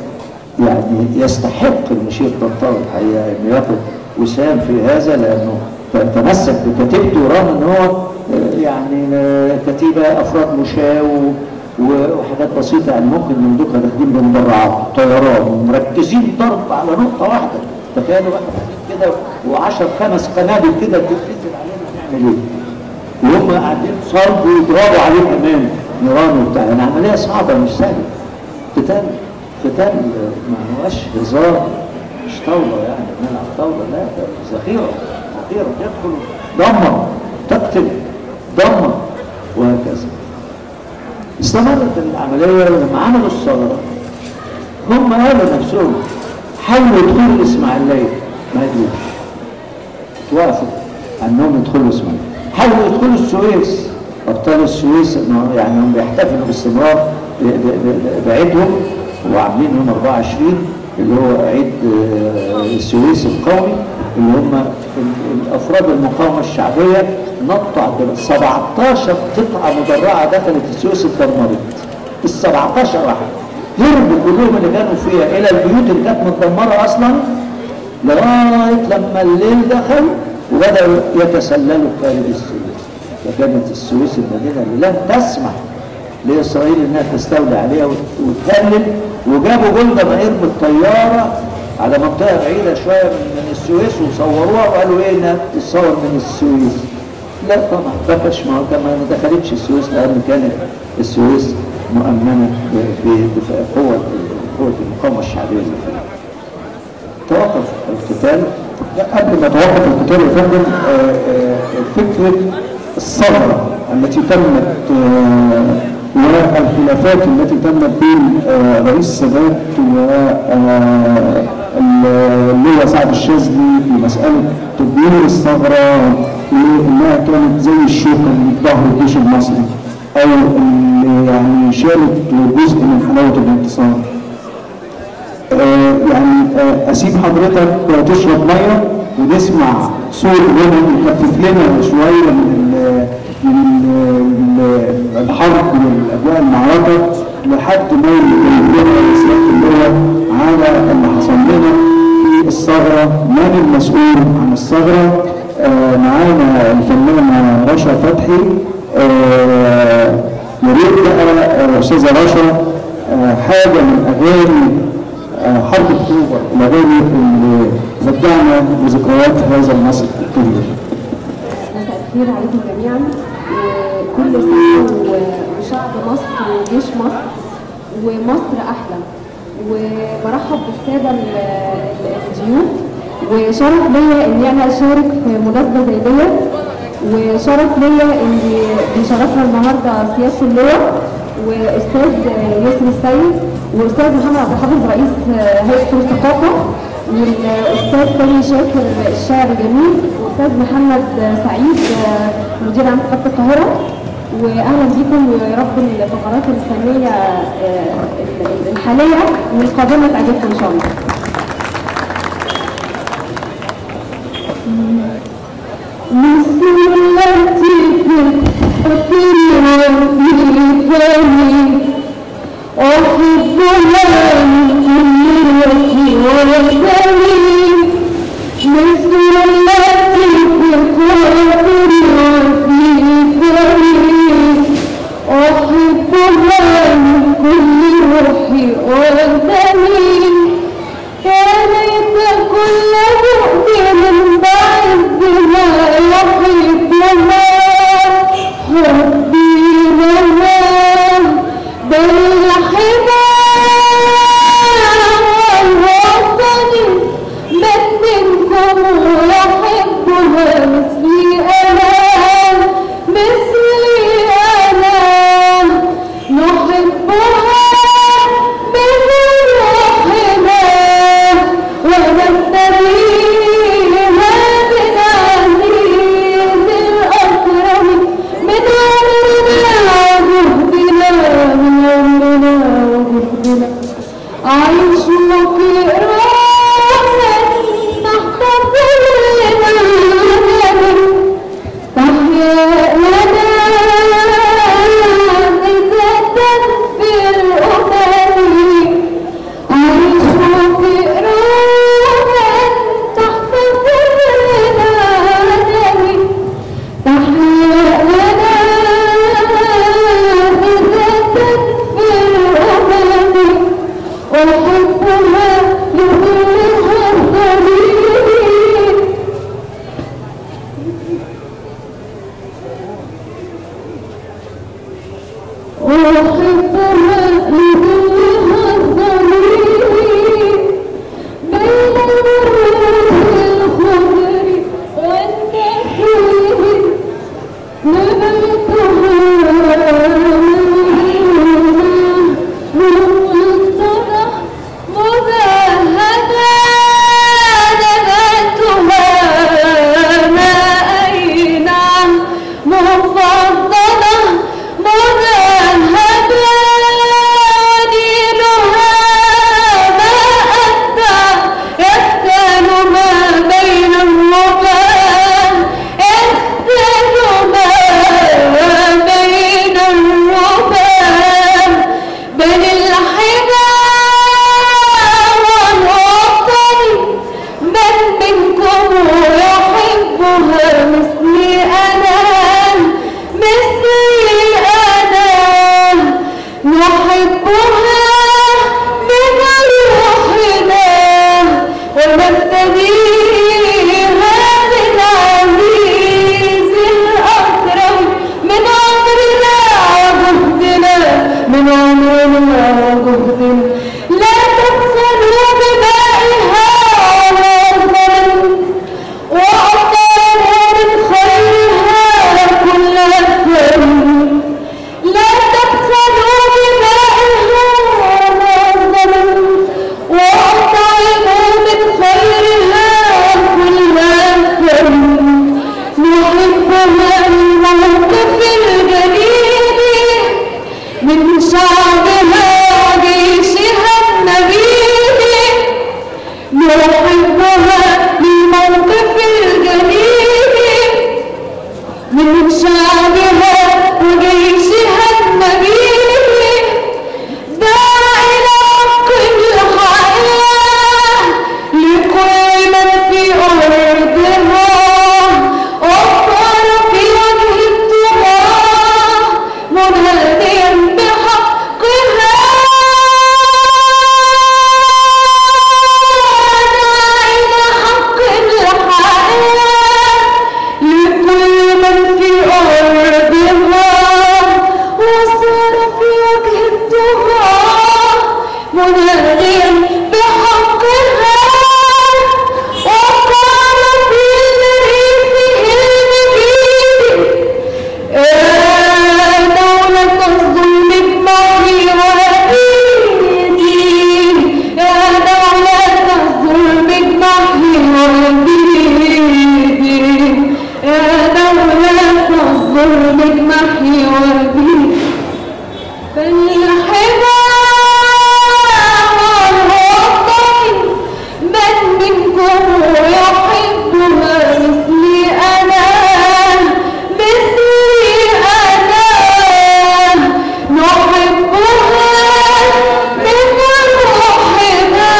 يعني يستحق المشير طنطاوي الحقيقه انه ياخد وسام في هذا لانه تمسك بكتيبته رغم ان هو آه، يعني آه، كتيبه افراد مشاة و- وحاجات بسيطه يعني ممكن يملكها داخلين بمدرعات طيران ومركزين ضرب على نقطه واحده فكانوا بقى كده كده وعشر خمس قنابل كده بتتقتل علينا نعمل ايه؟ وهم قاعدين صلبوا ويضربوا عليه كمان نيران وبتاع يعني عمليه صعبه مش سهله قتال قتال ما هوش هزار مش طاوله يعني بنلعب طاوله لا ده ذخيره ذخيره تدخل دمر تقتل دمر وهكذا استمرت العمليه لما عملوا الثوره هم قالوا نفسهم حاولوا يدخلوا الاسماعيليه ما قدروش توافقوا انهم يدخلوا الاسماعيليه حاولوا يدخلوا السويس ابطال السويس إنه يعني هم بيحتفلوا باستمرار ب- ب- ب- بعيدهم وعاملين يوم 24 اللي هو عيد آه، السويس القومي اللي هم ال- الافراد المقاومه الشعبيه نطوا عند 17 قطعه مدرعه دخلت السويس اتدمرت ال 17 واحد هربوا كلهم اللي كانوا فيها الى البيوت اللي كانت متدمره اصلا لغايه لما الليل دخل وبداوا يتسللوا خارج السويس فكانت السويس المدينه اللي لم تسمح لاسرائيل انها تستولي عليها وت- وتهلل وجابوا جولدا مائير بالطياره على منطقه بعيده شويه من, من السويس وصوروها وقالوا ايه انها تتصور من السويس لا طبعا بقاش ما هو كمان ما دخلتش السويس لان كانت السويس مؤمنه ب- ب- بقوه قوه المقاومه الشعبيه اللي فيها توقف القتال لا قبل ما توقف القتال يا فندم آه، آه، فكره الثغره التي تمت آه، والخلافات التي تمت بين آه، رئيس السادات واللواء سعد الشاذلي في مساله تدمير الثغره لانها كانت زي الشوكه اللي في ظهر الجيش المصري او اللي يعني شالت جزء من حلاوه الانتصار. آه، يعني آه، اسيب حضرتك تشرب ميه ونسمع صوت غنى يخفف لنا شويه من ال- من ال- الحرب والاجواء المعركه لحد ما يتكلم لنا سياده اللواء على اللي حصل لنا في الثغره من المسؤول عن الثغره آه، معانا الفنانه رشا فتحي آه، يا ريت بقى آه، استاذه رشا آه، حاجه من اغاني آه، حرب اكتوبر الاغاني اللي رجعنا لذكريات هذا النصر الكبير. مساء الخير عليكم جميعا وكل سنة و- وشعب مصر وجيش مصر ومصر أحلى وبرحب بالسادة ال- ال- الضيوف وشرف ليا إني أنا أشارك في مناسبة زي ديت وشرف ليا إن بيشرفنا النهاردة سيادة اللواء وأستاذ يسري السيد وأستاذ محمد عبد الحافظ رئيس هيئة الثقافة والاستاذ تاني شاكر الشاعر الجميل والاستاذ محمد سعيد آه، مدير عام ثقافه القاهره واهلا بكم ويا رب الفقرات الفنيه آه، ال- الحاليه والقادمه تعجبكم ان شاء الله بسم الله الرحمن أحبها من كل وجه والدليل مثل التي في خاطر وفي كريم أحبها من كل روح والدليل يا ليت كل مؤمن بعز ما يحبها حبي ما وأحبها لظلها الظليل بين الورود الخضر والنخيل نبتها ملعونة ممطرة مبهجة نبتها مائنة مفضلة مبهجة نيلها ما أدى يختال ما بين الربان يختال ما بين الربان بل الحمى والوطن من منكم يحبها مثلي أنا مثلي أنا نحبها من روحنا ونبتديها من عزيز الأكرم من عمرنا وجهدنا من عمرنا وجهدنا لا تبخلوا بمائها ولا الظلم وأعطانا من خيرها كل الثمن لا تبخلوا بمائها ولا الظلم وأطعموا من خيرها كل الثمن نحبها الموقف الجليل من شعبها وجيشها النبيل نحبها للموقف الجليل من شعبها وجيشها النبيل دعا إلى حق الحياة لكل من في أرضها وصار في وجه التراب منهديا بحقها دعا إلى حق الحياة لكل من في أرضها وصار في وجه التراب منهديا بحقها وقال في ريفه المبين يا دولة الظلم اجمعي وأبيدي يا دولة الظلم اجمعي وأبيدي يا دولة الظلم اجمعي وأبيدي فالحمى والوطن من منكم يحبها مثلي أنا مثلي أنا نحبها من روحنا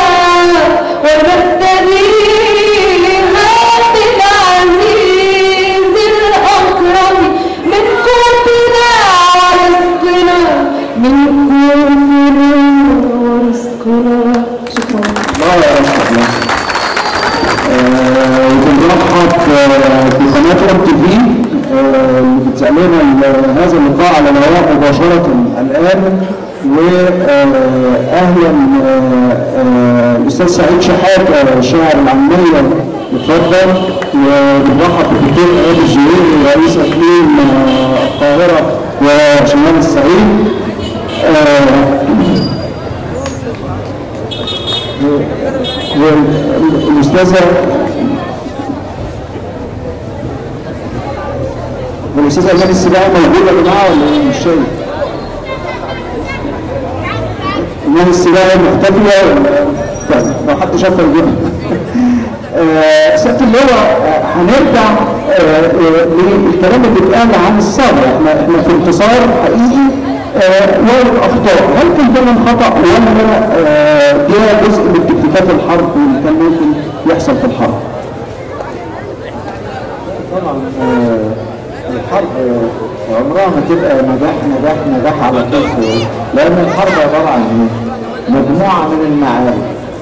ونبتديها بالعزيز الأكرم من قوتنا ورزقنا من قوتنا ورزقنا شكرا الله يرحمك وبنرحب بقناة ام تي في اللي بتعملنا هذا اللقاء على الهواء مباشرة الآن وأهلا الأستاذ سعيد شحاتة شاعر العامية اتفضل وبنرحب بالدكتور إياد الجويري رئيس إقليم القاهرة وشمال الصعيد والأستاذة والأستاذة إيمان السباعي موجودة يا جماعة ولا إيه؟ مش شايف؟ إيمان السباعي مختفية ولا طيب لو حد شافها يجيبها آه، سيادة اللواء آه، هنرجع آه، آه، للكلام اللي اتقال عن الصبر احنا احنا في انتصار حقيقي آه، وارد اخطاء هل كان ده من خطا ولا آه، ده جزء من تكتيكات الحرب واللي كان ممكن يحصل في الحرب؟ طبعا الحرب عمرها ما تبقى نجاح نجاح نجاح على طول لان الحرب عباره عن ايه؟ مجموعه من المعارك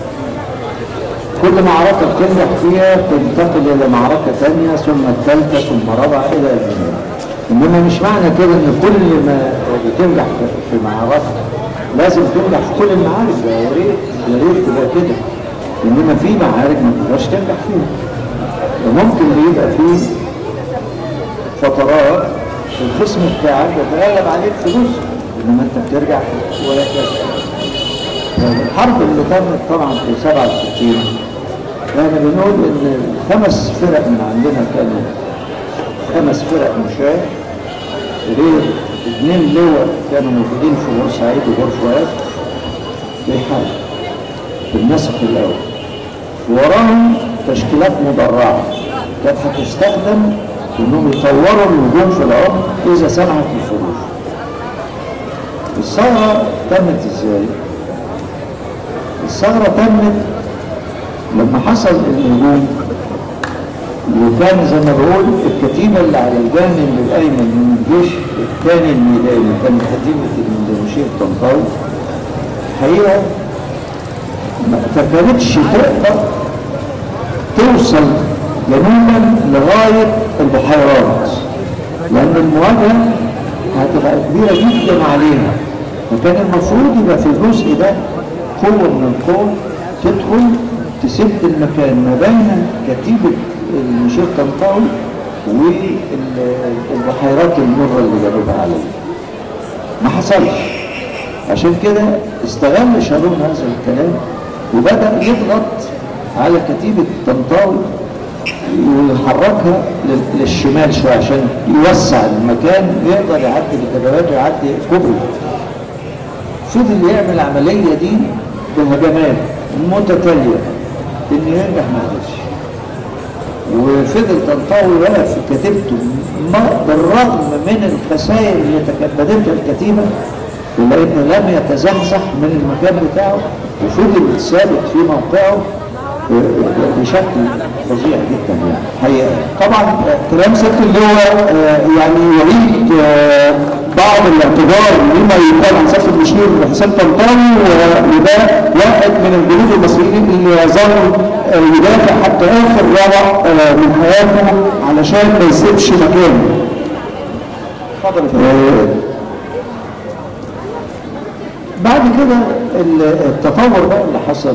كل معركة بتنجح فيها تنتقل إلى معركة ثانية ثم الثالثة ثم رابعة إلى الجنة إنما مش معنى كده إن كل ما بتنجح في- في معركة لازم تنجح في كل المعارك ده يا ريت يا ريت تبقى كده انما في معارك ما تقدرش تنجح فيها وممكن يبقى في فترات الخصم بتاعك يتغلب عليك في جزء انما انت بترجع وهكذا الحرب اللي تمت طبعا في 67 احنا بنقول ان خمس فرق من عندنا كانوا خمس فرق مشاة غير اثنين لواء كانوا موجودين في بورسعيد وبور فؤاد بيحاربوا في النسق الاول وراهم تشكيلات مدرعه كانت هتستخدم انهم يطوروا الهجوم في العمق اذا سمحت الظروف الثغره تمت ازاي؟ الثغره تمت لما حصل الهجوم وكان زي ما بقول الكتيبة اللي على الجانب الأيمن من الجيش الثاني الميداني كانت كتيبة المشير طنطاوي الحقيقة ما كانتش تقدر توصل جنوبا لغاية البحيرات لأن المواجهة هتبقى كبيرة جدا عليها فكان المفروض يبقى في الجزء ده قوة من القوة تدخل تسد المكان ما بين كتيبة المشير طنطاوي والبحيرات المرة اللي جنوبها عليها ما حصلش عشان كده استغل شارون هذا الكلام وبدأ يضغط على كتيبة طنطاوي ويحركها لل- للشمال شوية عشان يوسع المكان يقدر يعدي الكبابات ويعدي كوبري فضل يعمل العملية دي بهجمات متتالية إن ينجح ما قدرش وفضل طنطاوي واقف في كتيبته ما- بالرغم من الخسائر اللي تكبدتها الكتيبة إلا إنه لم يتزحزح من المكان بتاعه وفضل ثابت في موقعه آه، بشكل فظيع جدا يعني حقيقة طبعا كلام سياده اللواء آه، يعني يعيد آه، بعض الاعتبار لما يقال عن سياده المشير حسين طنطاوي و- وده واحد من الجنود المصريين اللي ظل آه، يدافع حتى اخر ربع آه، من حياته علشان ما يسيبش مكانه. اتفضل يا فندم. آه، بعد كده ال- التطور بقى اللي حصل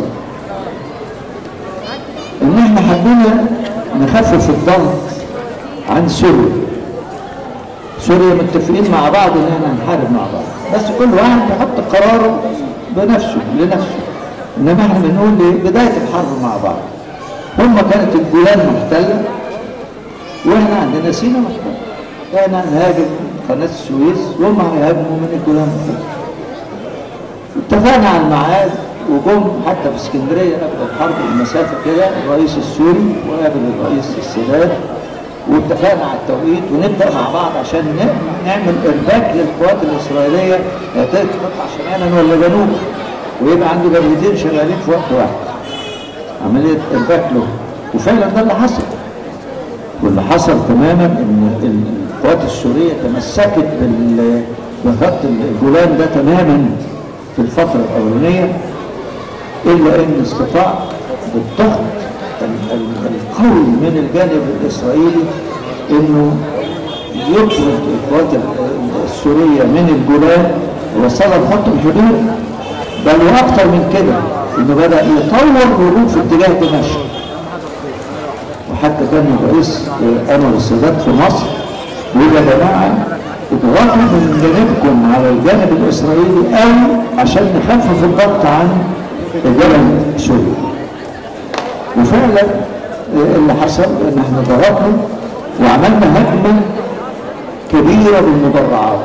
ان احنا حبينا نخفف الضغط عن سوريا سوريا متفقين مع بعض ان احنا هنحارب مع بعض بس كل واحد يحط قراره بنفسه لنفسه انما احنا بنقول إيه؟ بدايه الحرب مع بعض هم كانت الجولان محتله واحنا عندنا سينا محتله احنا هنهاجم قناه السويس وهم هيهاجموا من الجولان محتله اتفقنا على الميعاد وجم حتى في اسكندريه قبل الحرب بمسافه كده الرئيس السوري وقابل الرئيس السادات واتفقنا على التوقيت ونبدا مع بعض عشان ن- نعمل ارباك للقوات الاسرائيليه هي تطلع شمالا ولا جنوبا ويبقى عنده جبهتين شغالين في وقت واحد عمليه ارباك له وفعلا ده اللي حصل واللي حصل تماما ان ال- القوات السوريه تمسكت بال- بخط الجولان ده تماما في الفتره الاولانيه الا ان استطاع بالضغط ال- ال- القوي من الجانب الاسرائيلي انه يطرد القوات ال- السوريه من الجولان ووصلها لخط الحدود بل واكثر من كده انه بدا يطور الهجوم في اتجاه دمشق وحتى كان الرئيس انور السادات في مصر يقول يا جماعه اضغطوا من جانبكم على الجانب الاسرائيلي او عشان نخفف الضغط عن الجانب السوري وفعلا اللي حصل ان احنا ضغطنا وعملنا هجمه كبيره بالمدرعات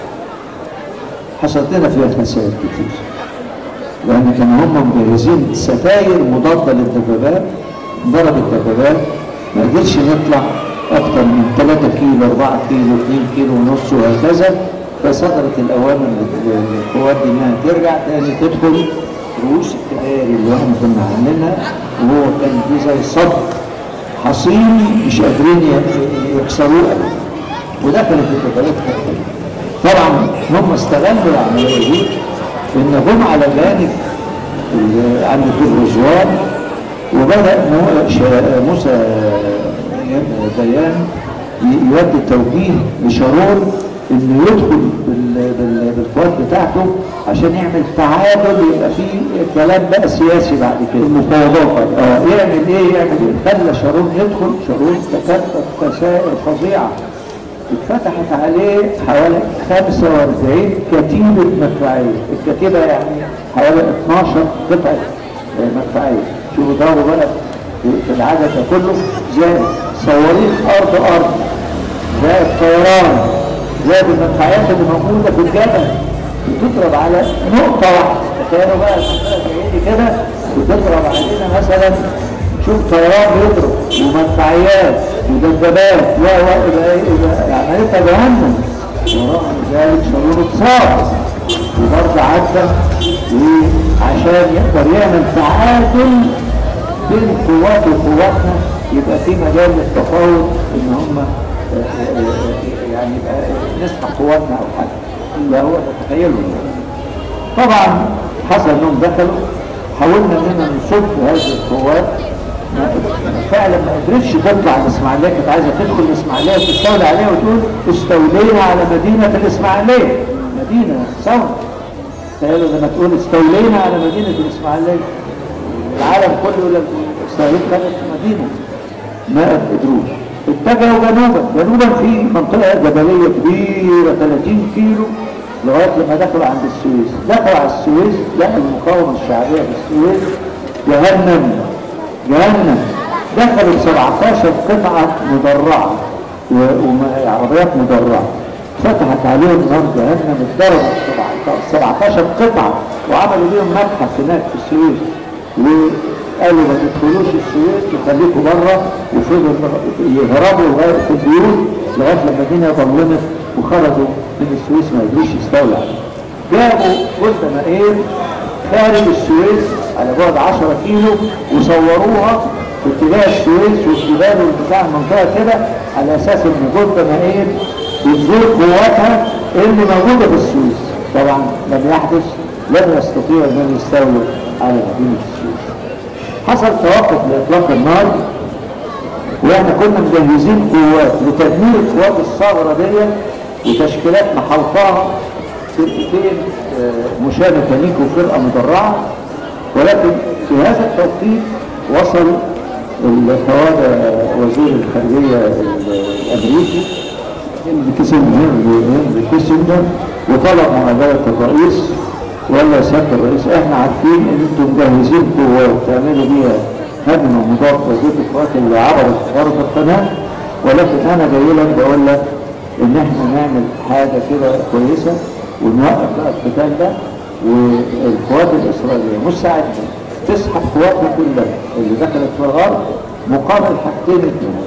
حصلت لنا فيها خسائر كتير لان كانوا هم مجهزين ستاير مضاده للدبابات ضرب الدبابات ما قدرش نطلع اكتر من 3 كيلو 4 كيلو 2 كيلو ونص وهكذا فصدرت الاوامر لل- للقوات دي انها ترجع تاني تدخل رؤوس الكباري اللي احنا كنا عاملينها وهو كان في زي صد حصين مش قادرين ي- يكسروه ابدا وده كانت الدبابات طبعا هم استغلوا العمليه دي ان هم على جانب ال- عند الدور رزوان وبدا مو- شا- موسى ديان ي- يودي توجيه لشارون انه يدخل بال- بال- بتاعته عشان يعمل تعادل يبقى فيه كلام بقى سياسي بعد كده المفاوضات اه يعمل ايه يعمل ايه خلى شارون يدخل شارون تكتب خسائر فظيعه اتفتحت عليه حوالي 45 كتيبة مدفعية الكتيبة يعني حوالي 12 قطعة آه، مدفعية شوفوا ضربوا بقى في في العدد ده كله زائد صواريخ أرض أرض زائد طيران زائد المدفعيات اللي موجودة في الجبل بتضرب على نقطة واحدة تخيلوا بقى المنطقة زي دي كده بتضرب علينا مثلا شوف طيران بيضرب ومدفعيات ودبابات لا لا يبقى ايه يبقى عملتها جهنم ورغم ذلك شرور اتصاب وبرضه عدى وعشان يقدر يعمل تعادل بين قوات وقواتنا يبقى في مجال للتفاوض ان هم آه، آه، آه، يعني يبقى نسحب قواتنا او حاجه ده هو تتخيلوا طبعا حصل انهم دخلوا حاولنا اننا نصد هذه القوات فعلا ما قدرتش تطلع الاسماعيليه كانت عايزه تدخل الاسماعيليه وتستولي عليها وتقول استولينا على مدينه الاسماعيليه مدينه ثوره تخيلوا لما تقول استولينا على مدينه الاسماعيليه العالم كله يقول لك اسرائيل كانت مدينه ما قدروش اتجهوا جنوبا جنوبا في منطقه جبليه كبيره 30 كيلو لغايه لما دخلوا عند السويس دخلوا على السويس لقوا المقاومه الشعبيه في السويس جهنم جهنم دخلوا 17 قطعة مدرعة وعربيات مدرعة فتحت عليهم نار جهنم اتضربوا 17 قطعة وعملوا ليهم متحف هناك في السويس وقالوا ما تدخلوش السويس وخليكم بره وفضلوا يهربوا لغاية في البيوت لغاية لما الدنيا ظلمت وخرجوا من السويس ما قدروش يستولوا عليها جابوا جثة مائير خارج السويس على بعد 10 كيلو وصوروها في اتجاه السويس والجبال بتاع المنطقه كده على اساس ان جثه مائيه بتزور قواتها اللي موجوده في السويس طبعا لم يحدث لم يستطيع ان يستولوا على مدينه السويس حصل توقف لاطلاق النار واحنا كنا مجهزين قوات لتدمير قوات الثغره دي وتشكيلات محوطاها فرقتين آه، مشاة ميكانيكي وفرقة مدرعة ولكن في هذا التوقيت وصل التوابع وزير الخارجية الأمريكي هنري كيسنجر هنري كيسنجر وطلب مقابلة الرئيس وقال له يا سيادة الرئيس احنا عارفين ان انتم مجهزين قوات تعملوا بيها هدم ومضاد وزير القوات اللي عبرت غرب القناة ولكن انا جاي لك بقول لك ان احنا نعمل حاجة كده كويسة ونوقف بقى القتال ده والقوات الإسرائيلية مساعدة تسحب قواتنا كلها اللي دخلت في الغرب مقابل حاجتين اتنين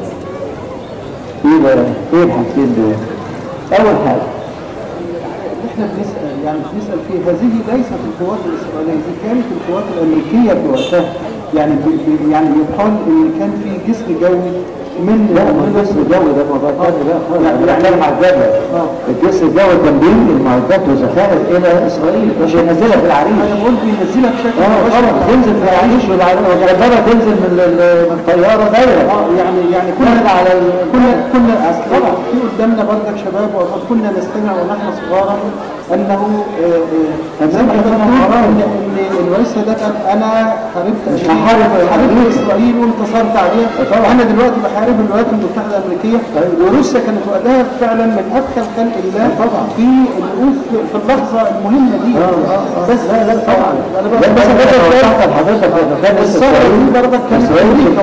ايه بقى؟ ايه الحاجتين دول؟ أول حاجة احنا بنسال يعني بنسال في هذه ليست القوات الاسرائيليه دي كانت القوات الامريكيه في وقتها يعني بي بي- يعني يقال ان كان في جسر جوي من لا ما الجسر الجوي ده موضوع تاني بقى خالص يعني- انا بتكلم على الجبل اه الجسر الجوي كان بينقل معدات وذخائر الى اسرائيل مش ينزلها في العريش انا بقول بينزلها بشكل اه طبعا تنزل في العريش والعريش تنزل من ال- من طياره دايره اه يعني يعني كنا على كنا كنا طبعا في قدامنا برضك شباب وأطفال كنا نستمع ونحن صغارا انه آه، آه، زي ما حضرتك بتقول ان ان الرئيس سادات قال انا حاربت مش أشياء، هحارب حاربت أمريكا. اسرائيل وانتصرت عليها طبعا. انا دلوقتي بحارب الولايات المتحده الامريكيه وروسيا كانت وقتها فعلا من اذكى خلق الله طبعا. في الوقوف في اللحظه المهمه دي بس لا لا طبعا انا لا بس بس انا حضرتك لما كان الثورة دي برضك كانت اسرائيل أمريكا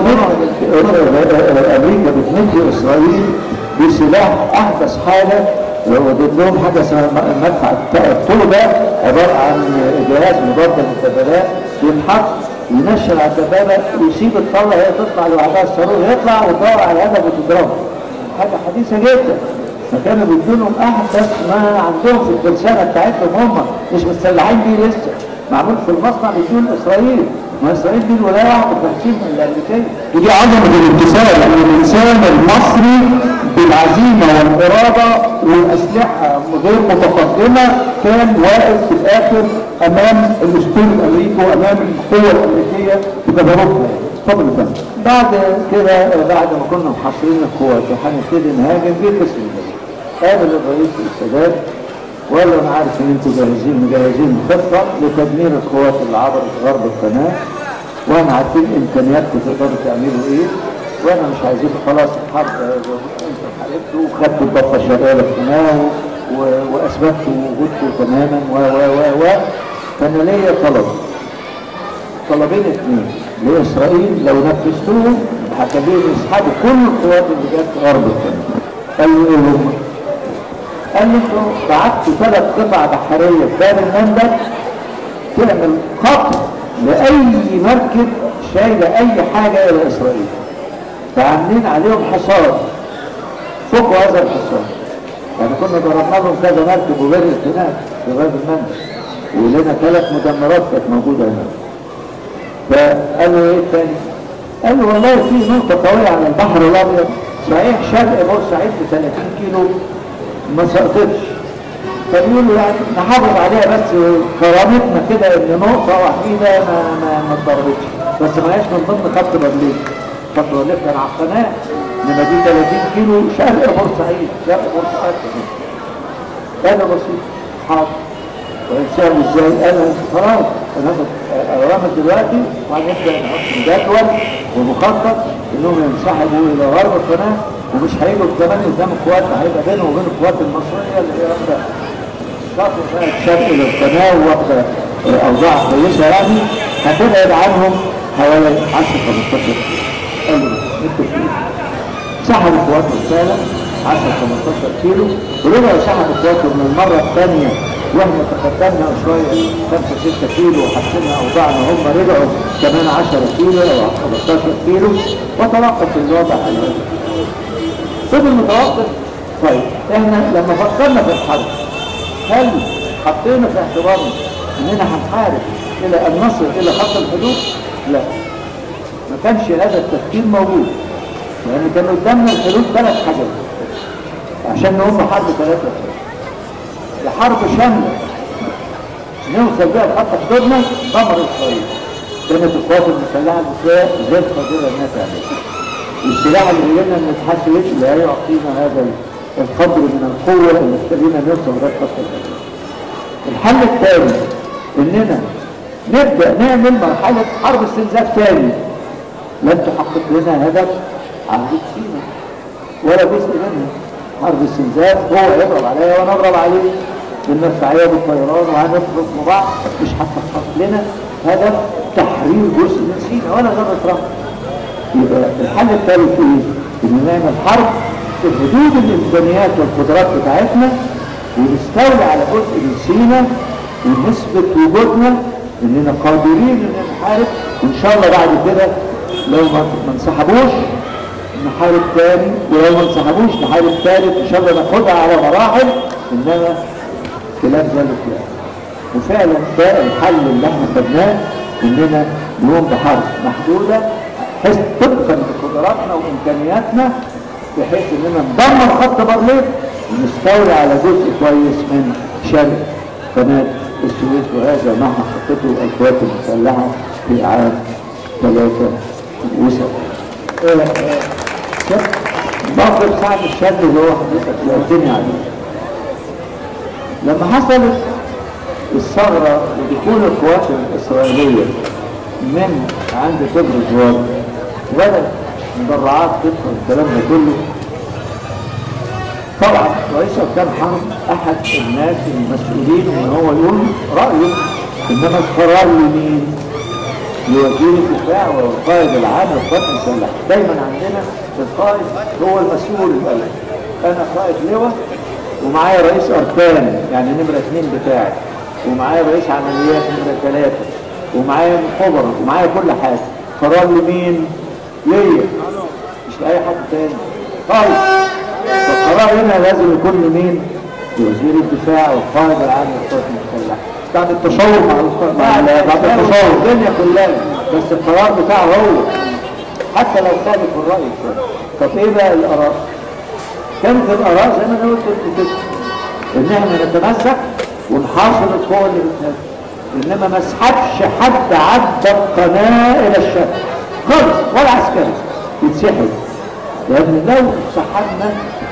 بتمد امريكا بتمد اسرائيل بسلاح احدث حاجه وضد لهم حاجه اسمها المدفع الطول ده عباره عن جهاز مضاد للدبابات ينحط ينشر على الدبابه ويسيب الطاوله هي تطلع لوحدها الصاروخ يطلع وتدور على الهدف وتضربه حاجه حديثه جدا فكانوا بيدوا لهم احدث ما عندهم في الترسانه بتاعتهم هم مش متسلحين بيه لسه معمول في المصنع بيدوا لاسرائيل ما اسرائيل دي الولايه 51 من الامريكيه ودي عظمة الامتثال ان الانسان المصري بالعزيمة والاراده والاسلحة غير متقدمة كان واقف في الاخر امام الاسطول الامريكي وامام القوة الامريكية بتجاربها اتفضل يا فندم. بعد كده بعد ما كنا محاصرين القوات وهنبتدي نهاجم جه قسم الجيش قابل الرئيس السادات ولا انا عارف ان انتوا جاهزين مجهزين خطه لتدمير القوات اللي عبرت غرب القناه وانا عارفين امكانياتكم تقدروا تعملوا ايه وانا مش عايزين خلاص الحرب انتوا حاربتوا وخدتوا الضفه الشرقيه للقناه و- واثبتوا وجودكم تماما و و و و فانا ليا طلب طلبين اثنين لاسرائيل لو نفذتوهم هتلاقيهم يسحبوا كل القوات اللي جت غرب القناه قالوا ايه هم؟ قال لي انتوا بعتوا ثلاث قطع بحريه في باب المندب تعمل خط لاي مركب شايله اي حاجه الى اسرائيل فعاملين عليهم حصار فوقوا هذا الحصار يعني كنا ضربنا لهم كذا مركب وغرقت هناك في باب المندب ولنا ثلاث مدمرات كانت موجوده هناك فقالوا ايه الثاني؟ قالوا والله في نقطة قوية على البحر الأبيض صحيح شرق بورسعيد ب 30 كيلو ما سقطتش فبيقولوا يعني نحافظ عليها بس كرامتنا كده ان نقطة وحيدة ما ما ما اتضربتش بس ما هياش من ضمن خط برلين خط برلين كان على القناة انما دي 30 كيلو شرق بورسعيد شرق بورسعيد هذا بسيط حاضر وينساهم ازاي انا خلاص هناخد اوامر دلوقتي وهنبدا نحط جدول ومخطط انهم ينسحبوا الى غرب القناه ومش هيجوا كمان قدام القوات هيبقى بينهم وبين القوات المصريه اللي هي واخده شاطر بقى الشرق للقناه وواخده اوضاع كويسه يعني هتبعد عنهم حوالي 10 15 قالوا انتوا في سحبوا قوات رساله 10 15 كيلو ورجعوا سحبوا قواتهم من المره الثانيه واحنا تقدمنا شويه 5 6 كيلو وحسنا اوضاعنا هم رجعوا كمان 10 كيلو او 15 كيلو وتوقف الوضع على هذا. فضل متوقف طيب احنا لما فكرنا في الحرب هل حطينا في اعتبارنا اننا هنحارب الى ان نصل الى خط الحدود؟ لا ما كانش هذا التفكير موجود لان كان قدامنا الحدود ثلاث حاجات عشان نقوم بحرب ثلاثه لحرب شامله نوصل بيها لخط حدودنا دمر اسرائيل كانت القوات المسلحه المصريه زي القادره انها تعمل السلاح اللي جانا من الاتحاد السوفيتي لا يعطينا هذا القدر من القوه اللي تخلينا نوصل لغايه خط الحدود الحل الثاني اننا نبدا نعمل مرحله حرب استنزاف ثاني لن تحقق لنا هدف عهد سينا ولا جزء منها حرب استنزاف هو يضرب عليا وانا اضرب عليه بالمدفعيه بالطيران وهنفرض في بعض مش هتحقق لنا هدف تحرير جزء من سينا ولا ذره رفض يبقى الحل الثالث ايه؟ ان نعمل حرب في حدود الامكانيات والقدرات بتاعتنا ونستولي على جزء من سينا ونثبت وجودنا اننا قادرين ان نحارب وان شاء الله بعد كده لو ما ما انسحبوش نحارب تاني ولو ما انسحبوش نحارب تالت ان شاء الله ناخدها على مراحل انما خلاف ذلك لا وفعلا ده الحل اللي احنا خدناه اننا نقوم بحرب محدوده بحيث طبقا لقدراتنا وامكانياتنا بحيث اننا ندمر خط برلين ونستولي على جزء كويس من شرق قناه السويس وهذا ما حققته القوات المسلحه في عام 73 موقف سعد الشد اللي هو حضرتك سألتني عليه لما حصلت الثغرة ودخول القوات الإسرائيلية من عند تبرز واد وبدأت مدرعات تدخل الكلام ده كله طبعا رئيس أركان حرب أحد الناس المسؤولين إن هو يقول رأيه إنما القرار لمين؟ لوزير الدفاع والقائد العام للقوات المسلحة دايما عندنا القائد هو المسؤول الأول أنا قائد لواء ومعايا رئيس أركان يعني نمرة اثنين بتاعي ومعايا رئيس عمليات نمرة ثلاثة ومعايا خبراء ومعايا كل حاجة قرار لمين؟ ليا مش لأي حد تاني خالص فالقرار هنا لازم يكون لمين؟ لوزير الدفاع والقائد العام للقوات المسلحة بعد التشاور مع القائد بعد بعد التشاور الدنيا كلها بس القرار بتاعه هو حتى لو خالف الرأي شوية طب ايه بقى الآراء؟ كانت الآراء زي ما انا قلت قبل كده ان احنا نتمسك ونحاصر القوة اللي بتنزل انما ما اسحبش حد عدى القناة الى الشرق خالص ولا عسكري يتسحب لان لو سحبنا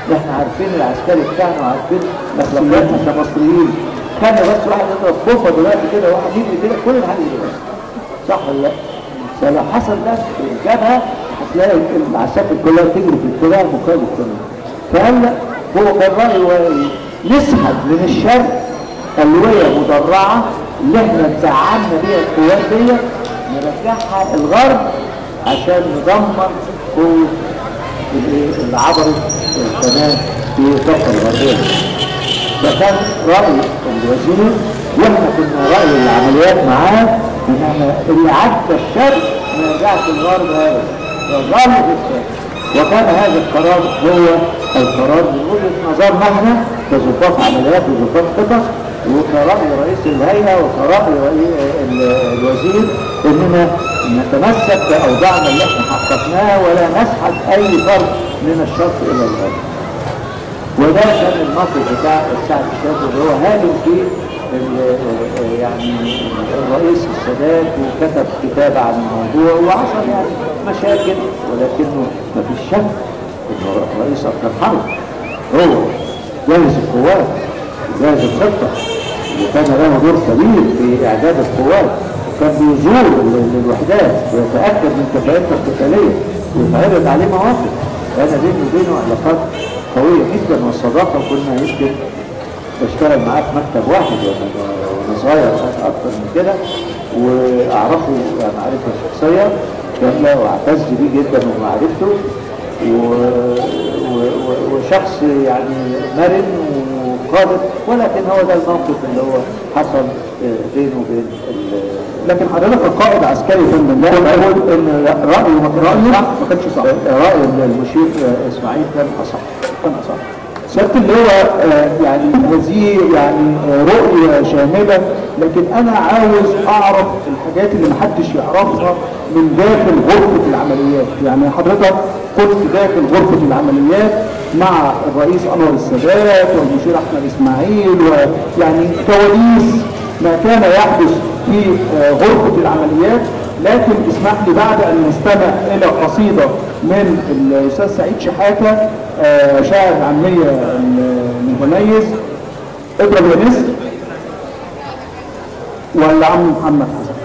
احنا عارفين العسكري بتاعنا وعارفين اخلاقياتنا كمصريين كان بس واحد يضرب بوفه دلوقتي كده واحد يجري كده كل الحاجه دي صح ولا لا؟ فلو حصل ده في الجبهه هتلاقي العساكر كلها تجري في اتجاه مقابل كله فقال لا هو كان رايه نسحب من الشرق ألوية مدرعة اللي احنا دعمنا بيها القوات دي نرجعها الغرب عشان نضمن قوة الايه اللي عبرت القناة في الضفة الغربية ده كان رأي الوزير واحنا كنا رأي العمليات معاه ان احنا اللي عدى الشرق ما يرجعش الغرب هذا يظل في الشرق وكان هذا القرار هو القرار من وجهة نظرنا احنا كظباط عمليات وظباط خطط وكرأي رئيس الهيئة وكرأي رئي- ال- الوزير اننا نتمسك باوضاعنا اللي احنا حققناها ولا نسحب اي فرد من الشرق الى الغرب وده كان الموقف بتاع السعد الشاذلي اللي هو هاجم فيه ال- يعني الرئيس السادات وكتب كتاب عن الموضوع وحصل يعني مشاكل ولكنه ما فيش شك ان الرئيس اكثر حرب هو جاهز القوات وجاهز الخطه وكان له دور كبير في اعداد القوات وكان بيزور ال- الوحدات ويتاكد من كفاءتها القتاليه ويتعرض عليه مواقف انا بيني وبينه علاقات قويه جدا والصداقه كنا يمكن بشتغل معاه في مكتب واحد وانا وانا صغير اكتر من كده واعرفه معرفه شخصيه كامله واعتز بيه جدا ومعرفته و... و... و... وشخص يعني مرن وقادر ولكن هو ده الموقف اللي هو حصل آه، بينه وبين ال- لكن حضرتك القائد عسكري في لا بقول ان رايه ما كانش رأيه صح ما كانش صح. راي المشير آه، اسماعيل كان اصح كان صح سيادة اللواء آه، يعني هذه يعني آه، رؤية شاملة لكن أنا عاوز أعرف الحاجات اللي محدش يعرفها من داخل غرفة العمليات يعني حضرتك كنت داخل غرفة العمليات مع الرئيس أنور السادات والمشير أحمد إسماعيل ويعني كواليس ما كان يحدث في آه، غرفة العمليات لكن اسمح لي بعد أن نستمع إلى قصيدة من الأستاذ سعيد شحاتة آه، شاعر عامية المتميز اضرب يا نسر ولا عم محمد حسن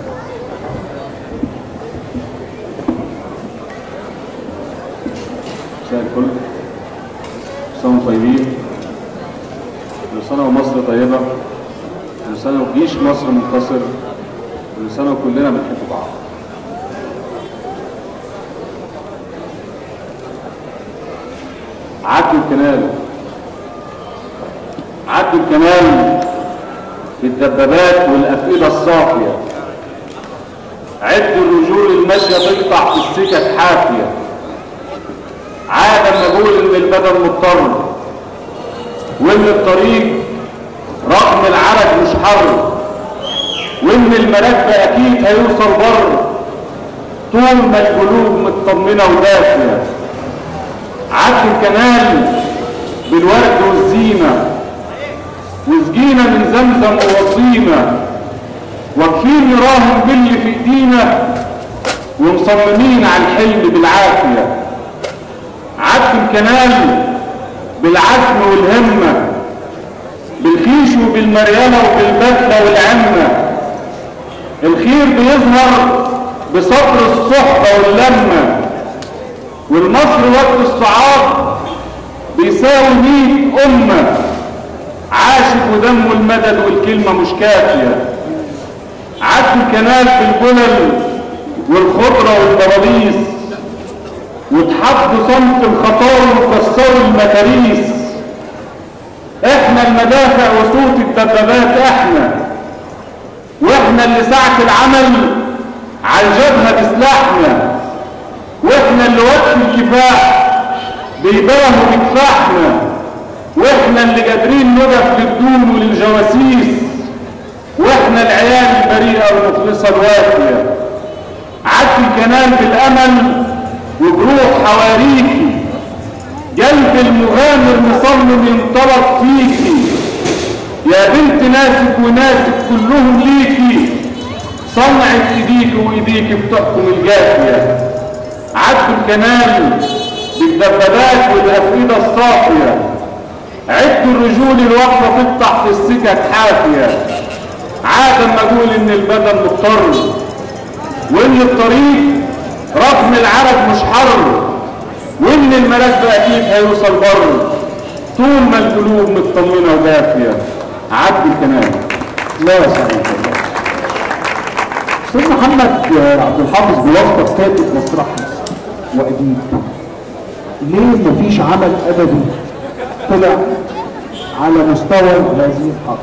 مساء الفل كل سنة وانتم طيبين كل سنة ومصر طيبة كل سنة وجيش مصر منتصر كل سنة وكلنا بنحب بعض عدوا الكنال عدوا الكنال بالدبابات والأفئدة الصافية عدوا الرجول الماشية تقطع في السكك حافية عاد النجول ان البدن مضطر وان الطريق رغم العرج مش حر وان المراكب اكيد هيوصل بر طول ما القلوب مطمنه ودافيه عد الكنال بالورد والزينه وسقينا من زمزم ووصينا واقفين نراهن باللي في ايدينا ومصممين على الحلم بالعافيه عد الكنال بالعزم والهمة بالخيش وبالمريانة وبالبدلة والعمة الخير بيظهر بصبر الصحبة واللمة والمصر وقت الصعاب بيساوي مية أمة عاشق ودمه المدد والكلمة مش كافية عد الكنال بالبلل والخضرة والبراليس وتحدوا صمت الخطاوي وكسروا المتاريس احنا المدافع وصوت الدبابات احنا واحنا اللي ساعة العمل على الجبهة بسلاحنا واحنا اللي وقت الكفاح بيباهوا بكفاحنا واحنا اللي قادرين نقف للدون وللجواسيس واحنا العيال البريئة والمخلصة الوافية عد الكنال بالامل وجروح حواريكي قلب المغامر مصمم ينطلق فيكي يا بنت ناسك وناسك كلهم ليكي صنعت ايديك وايديك بتحكم الجافية عد الكنال بالدبابات والأفئدة الصافية عد الرجول الواقفة تقطع في السكك حافية عاد ما اقول ان البدن مضطر وان الطريق رغم العرق مش حر وان الملاك اكيد هيوصل بر طول ما القلوب مطمنه ودافيه عدي كمان لا سعيد استاذ محمد عبد الحافظ بيوصف كاتب مسرح واديب ليه مفيش عمل ادبي طلع على مستوى هذه الحرب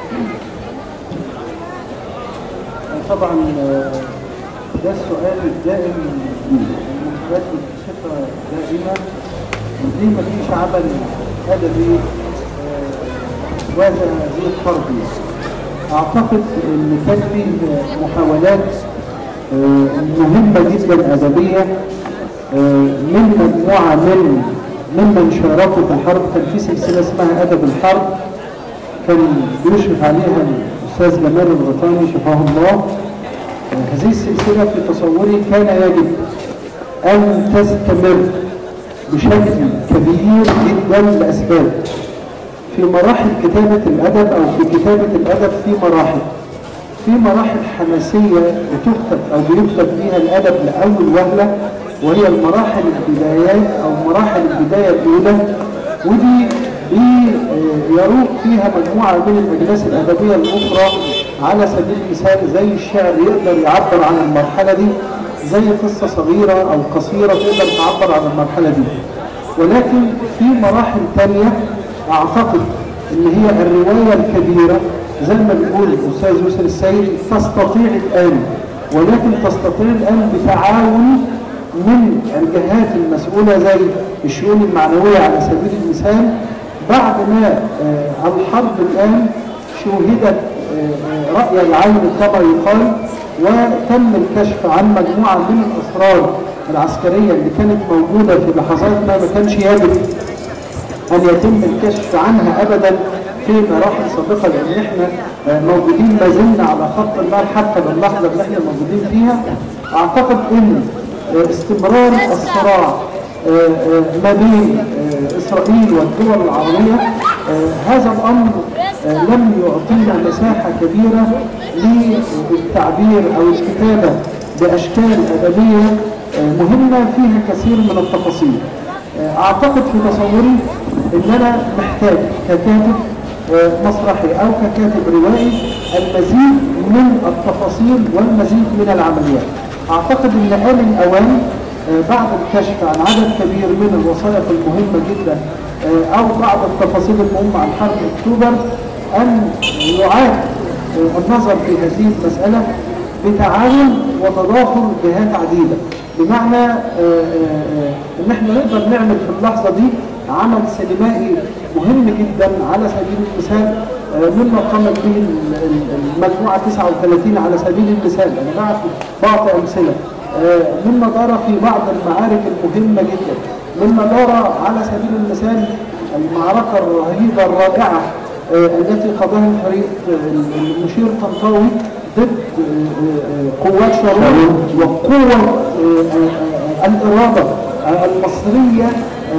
طبعا ده السؤال الدائم المنتجات بصفه دائمه ليه مفيش عمل ادبي واجه هذه الحرب اعتقد ان كان في محاولات مهمه جدا ادبيه من مجموعه من ممن شاركوا في الحرب كان في سلسله اسمها ادب الحرب كان بيشرف عليها الاستاذ جمال الغطاني شفاه الله هذه السلسله في تصوري كان يجب ان تستمر بشكل كبير جدا لاسباب في مراحل كتابة الأدب أو في كتابة الأدب في مراحل في مراحل حماسية بتكتب أو بيكتب فيها الأدب لأول وهلة وهي المراحل البدايات أو مراحل البداية الأولى ودي يروق فيها مجموعة من الأجناس الأدبية الأخرى على سبيل المثال زي الشعر يقدر يعبر عن المرحلة دي زي قصة صغيرة أو قصيرة تقدر تعبر عن المرحلة دي ولكن في مراحل تانية اعتقد ان هي الرواية الكبيرة زي ما بيقول الاستاذ يوسف السيد تستطيع الان ولكن تستطيع الان بتعاون من الجهات المسؤولة زي الشؤون المعنوية على سبيل المثال بعد ما الحرب الان شوهدت رأي العين كما يقال وتم الكشف عن مجموعة من الأسرار العسكرية اللي كانت موجودة في لحظات ما ما كانش يجب أن يتم الكشف عنها أبدا في مراحل سابقة لأن احنا موجودين ما زلنا على خط النار حتى باللحظة اللي احنا موجودين فيها أعتقد أن استمرار الصراع ما بين إسرائيل والدول العربية هذا الأمر لم يعطينا مساحة كبيرة للتعبير أو الكتابة بأشكال أدبية مهمة فيها كثير من التفاصيل اعتقد في تصوري ان انا محتاج ككاتب مسرحي او ككاتب روائي المزيد من التفاصيل والمزيد من العمليات اعتقد ان آن الاوان بعد الكشف عن عدد كبير من الوثائق المهمة جدا او بعض التفاصيل المهمة عن حرب اكتوبر ان يعاد النظر في هذه المسألة بتعاون وتضافر جهات عديدة بمعنى ان احنا نقدر نعمل في اللحظة دي عمل سينمائي مهم جدا على سبيل المثال مما قامت به المجموعة 39 على سبيل المثال انا بعرف بعض امثلة مما دار في بعض المعارك المهمة جدا مما دار على سبيل المثال المعركة الرهيبة الرائعة التي قضاها الفريق المشير طنطاوي ضد قوات شارون وقوة الإرادة المصرية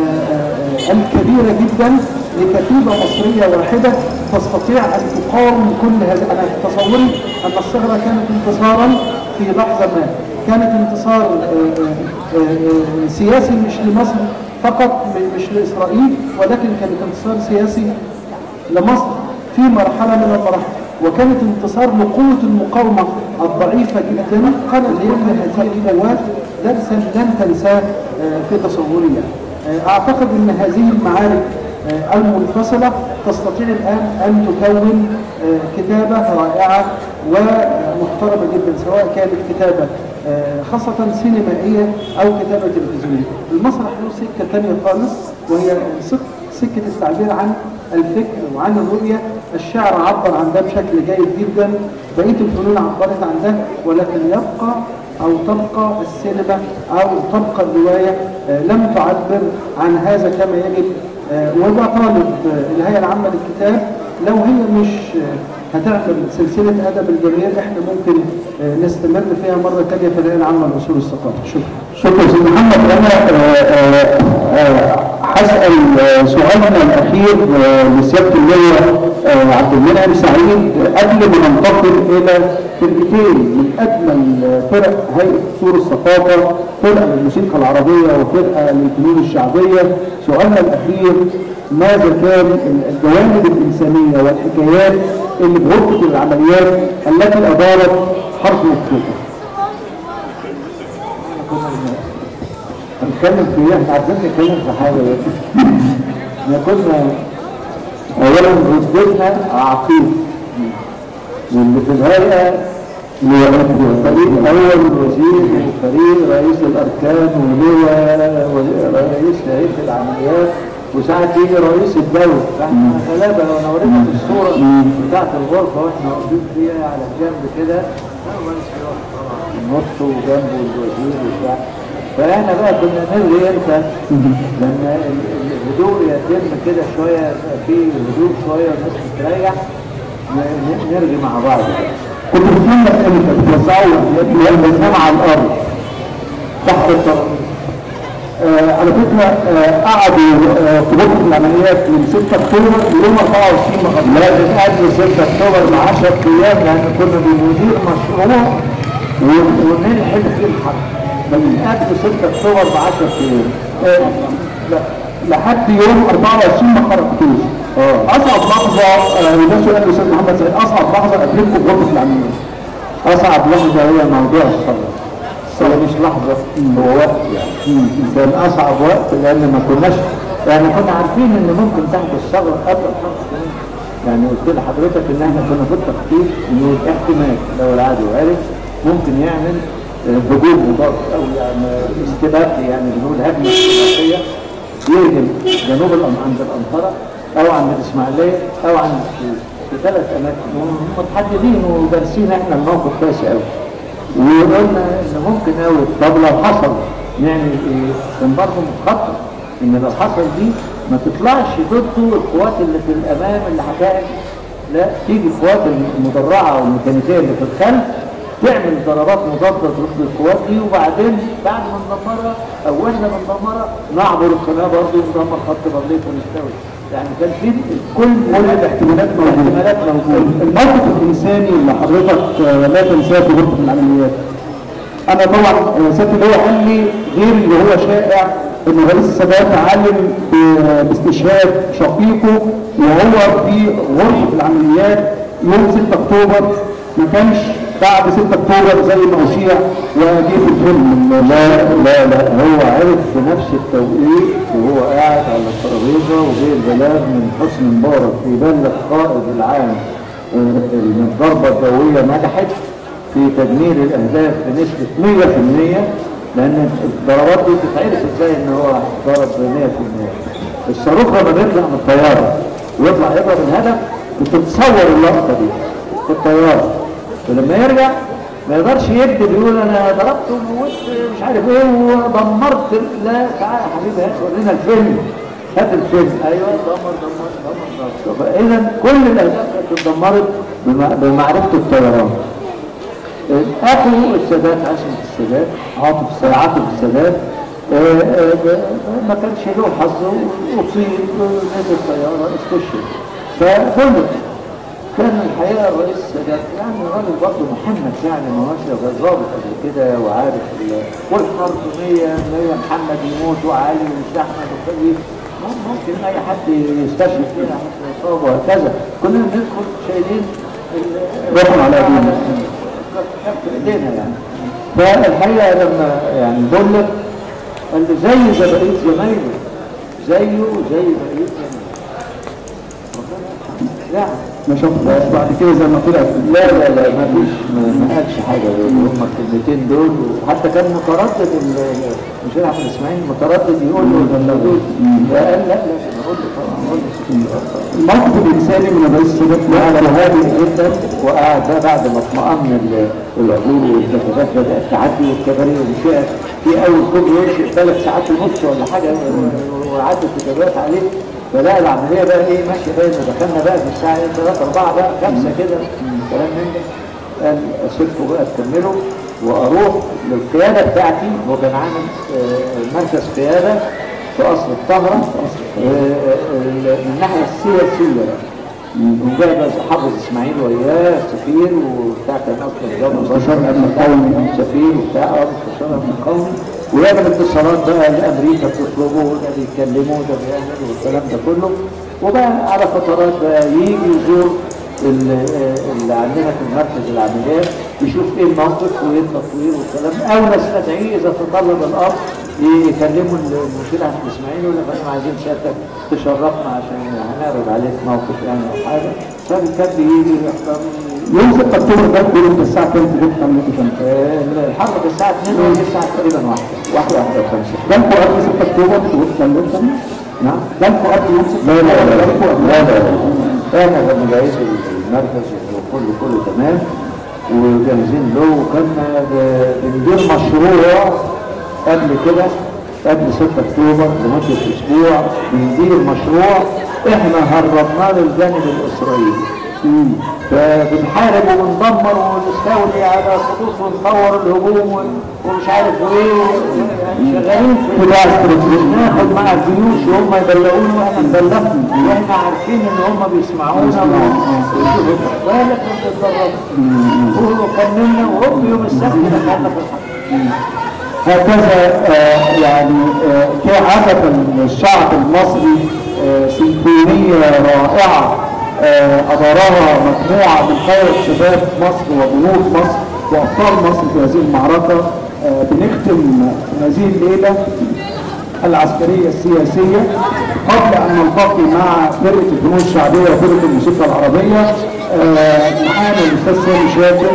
الكبيرة جدا لكتيبة مصرية واحدة تستطيع أن تقاوم كل هذا أنا تصوري أن الثغرة كانت انتصارا في لحظة ما كانت انتصار سياسي مش لمصر فقط مش لإسرائيل ولكن كانت انتصار سياسي لمصر في مرحلة من المراحل وكانت انتصار لقوة المقاومة الضعيفة جدا قال لأن هذه القوات درسا لن تنساه في تصوري أعتقد أن هذه المعارك المنفصلة تستطيع الآن أن تكون كتابة رائعة ومحترمة جدا سواء كانت كتابة خاصة سينمائية أو كتابة تلفزيونية المسرح له سكة ثانية خالص وهي سكة التعبير عن الفكر وعن الرؤية الشعر عبر عن ده بشكل جيد جدا بقية الفنون عبرت عن ده ولكن يبقى أو تبقى السينما أو تبقى الرواية لم تعبر عن هذا كما يجب وبطالب الهيئة العامة للكتاب لو هي مش هتعمل سلسله ادب الجماهير احنا ممكن آه، نستمر فيها مره ثانيه في الهيئه العامه لاصول الثقافه شكرا شكرا سيدي محمد انا آه، آه، آه، هسال آه، سؤالنا الاخير آه، لسياده اللواء آه، عبد المنعم سعيد قبل ما ننتقل الى فرقتين من اجمل آه، فرق هيئه اصول الثقافه فرقه للموسيقى العربيه وفرقه للفنون الشعبيه سؤالنا الاخير ماذا كان الجوانب الانسانيه والحكايات اللي بغرفه العمليات التي ادارت حرب اكتوبر هنتكلم في ايه؟ احنا عايزين نتكلم في حاجه بس. احنا كنا اولا ردتنا عقيد واللي في الهيئه فريق اول وزير وفريق رئيس الاركان ولواء و- رئيس هيئه العمليات وساعات يجي رئيس الدوله فاحنا غلابه وانا وريتك الصوره بتاعت الغرفه واحنا واقفين فيها على الجنب كده النص وجنبه الوزير وبتاع فاحنا بقى كنا نلغي امتى لما ال- ال- الهدوء يتم كده شويه يبقى في هدوء شويه والناس تستريح ن- ن- نرغي مع بعض بقى. كنت بتمنى امتى بتوزعوا البرنامج على الارض تحت الترابيزه آه على فكره آه قعدوا آه في غرفه العمليات من 6 اكتوبر ليوم 24 مغرب لازم قبل 6 اكتوبر ب 10 ايام لان كنا بندير مشروع و- وننحل فيه الحرب من قبل 6 اكتوبر ب 10 ايام آه لا- لحد يوم 24 ما خرجتوش اصعب لحظه آه وده سؤال الاستاذ محمد سعيد اصعب لحظه قابلتكم في غرفه العمليات اصعب لحظه هي موضوع الصلاه الصلاه مش لحظه هو وقت يعني كان اصعب وقت لان ما كناش يعني كنا عارفين ان ممكن تحدث ثغره قبل الحرب كمان يعني قلت لحضرتك ان احنا كنا في التخطيط انه احتمال لو العدو عرف ممكن يعمل آه، هجوم مضاد او يعني استباقي يعني بنقول هجمه استباقيه يهجم جنوب الأم- عند الأنطرة أو عند الإسماعيلية أو عند السويس في ثلاث أماكن ومتحددين ودارسين إحنا الموقف كويس أوي وقلنا إن ممكن أوي طب لو حصل نعمل إيه؟ كان برضه مخطط إن لو حصل دي ما تطلعش ضده القوات اللي في الأمام اللي هتعمل لا تيجي القوات المدرعة والميكانيكية اللي في الخلف تعمل ضربات مضادة ضد القوات دي وبعدين بعد ما ندمرها او احنا بندمرها نعبر القناة برضه وندمر خط برليف ونستوي يعني كان في كل كل الاحتمالات موجوده الاحتمالات موجودة الموقف الانساني اللي حضرتك آه، لا تنساه في غرفه العمليات انا طبعا آه، سياده اللواء قال لي غير اللي هو شائع ان رئيس السادات علم ب- باستشهاد شقيقه وهو في غرفه العمليات يوم 6 اكتوبر ما كانش بعد 6 اكتوبر زي ما اشيع وجه في الفيلم لا لا لا هو عرف في نفس التوقيت وهو قاعد على الترابيزه وجه البلاغ من حسني مبارك يبلغ قائد العام آه، ان الضربه الجويه نجحت في تدمير الاهداف بنسبه 100% لان الضربات دي تتعرف ازاي ان هو ضرب 100% الصاروخ لما بيطلع من الطياره ويطلع يضرب الهدف بتتصور اللقطه دي في الطياره ولما يرجع ما يقدرش يكذب يقول انا ضربت وموت مش عارف ايه ودمرت لا تعالى يا حبيبي هات ورينا الفيلم هات الفيلم ايوه دمر دمر دمر دمر فاذا كل الاهداف كانت اتدمرت بمع- بمعرفه الطيران اخو السادات عاصمة السادات عاطف السادات عاطف السادات آه، آه، ما كانش له حظ اصيب نزل طياره استشهد فغلط كان الحقيقه الرئيس السادات يعني راجل برضه محنك يعني ما هوش ضابط قبل كده وعارف ال- والحرب 100 100 محمد يموت وعلي ومش احمد وخليل ممكن اي حد يستشهد فينا حتى يصاب وهكذا كلنا ندخل شايلين ال- روحنا على ايدينا. كف ايدينا يعني فالحقيقه لما يعني بقول لك قال لي زي زي بقيه زمايله زيه وزي بقيه زمايله ربنا يرحمه. يعني ما شفناش بعد كده زي ما طلع في لا لا لا ما فيش ما ما قالش حاجه هم الكلمتين دول وحتى كان متردد ال- مش احمد اسماعيل متردد يقول له ده دول قال لا لا انا قلت طبعا قلت الموقف الانساني من الرئيس السادات قعد هادئ جدا وقعد بقى بعد ما اطمأن ال- العقول والكتابات بدأ التعدي والكباري والشعر في أول كوبري يمشي ثلاث ساعات ونص ولا حاجة وعدت الكتابات عليه فلا العمليه بقى ايه ماشيه بقى إن دخلنا بقى في الساعه 3 4 بقى 5 كده كلام من ده قال اسيبكم بقى تكملوا واروح للقياده بتاعتي هو كان عامل آه، مركز قياده في قصر الطهره آه، آه، من الناحيه السياسيه وجاي بقى حافظ اسماعيل وياه سفير وبتاع كان اصلا جو مستشار امن قومي سفير وبتاع اه مستشار امن قومي ويعمل اتصالات بقى لامريكا بتطلبه وده بيتكلمه وده بيعمل والكلام ده كله وبقى على فترات بقى يجي يزور ال- اللي عندنا في المركز العمليات يشوف ايه الموقف وايه التطوير والكلام او نستدعيه اذا تطلب الامر يكلموا المشير احمد اسماعيل ولا احنا عايزين سيادتك تشرفنا عشان هنعرض عليك موقف يعني او حاجه فكان بيجي يحضر يوم 6 اكتوبر ده كله الساعه كام تجيب حملته كام؟ آه، الحرب الساعه 2 وهي الساعه تقريبا 1 1 51 ده انتوا قبل 6 اكتوبر تقول كلمتم؟ نعم ده انتوا قبل يوم 6 لا لا لا ده انتوا قبل- لا لا لا احنا كنا جاهزين المركز وكله كله تمام وجاهزين له وكنا ب- بندير مشروع قبل كده قبل 6 اكتوبر لمده اسبوع بندير مشروع احنا هربناه للجانب الاسرائيلي فبنحارب وبندمر ونستولي على خطوط ونطور الهجوم و- ومش عارف وايه و- يعني شغالين في ناخد مع الجيوش وهم يبلغونا واحنا نبلغهم واحنا عارفين ان هم بيسمعونا ويشوفوا بالك بتتدربوا وكملنا وهم يوم السبت دخلنا في الحرب هكذا آه، يعني آه، كعادة الشعب المصري آه، سيمفونية رائعة آه، أدارها مجموعة من خير شباب مصر وبنود مصر وأبطال مصر في هذه المعركة آه، بنختم هذه الليلة العسكرية السياسية قبل أن نلتقي مع فرقة الفنون الشعبية وفرقة الموسيقى العربية آه، معانا الأستاذ سامي شاكر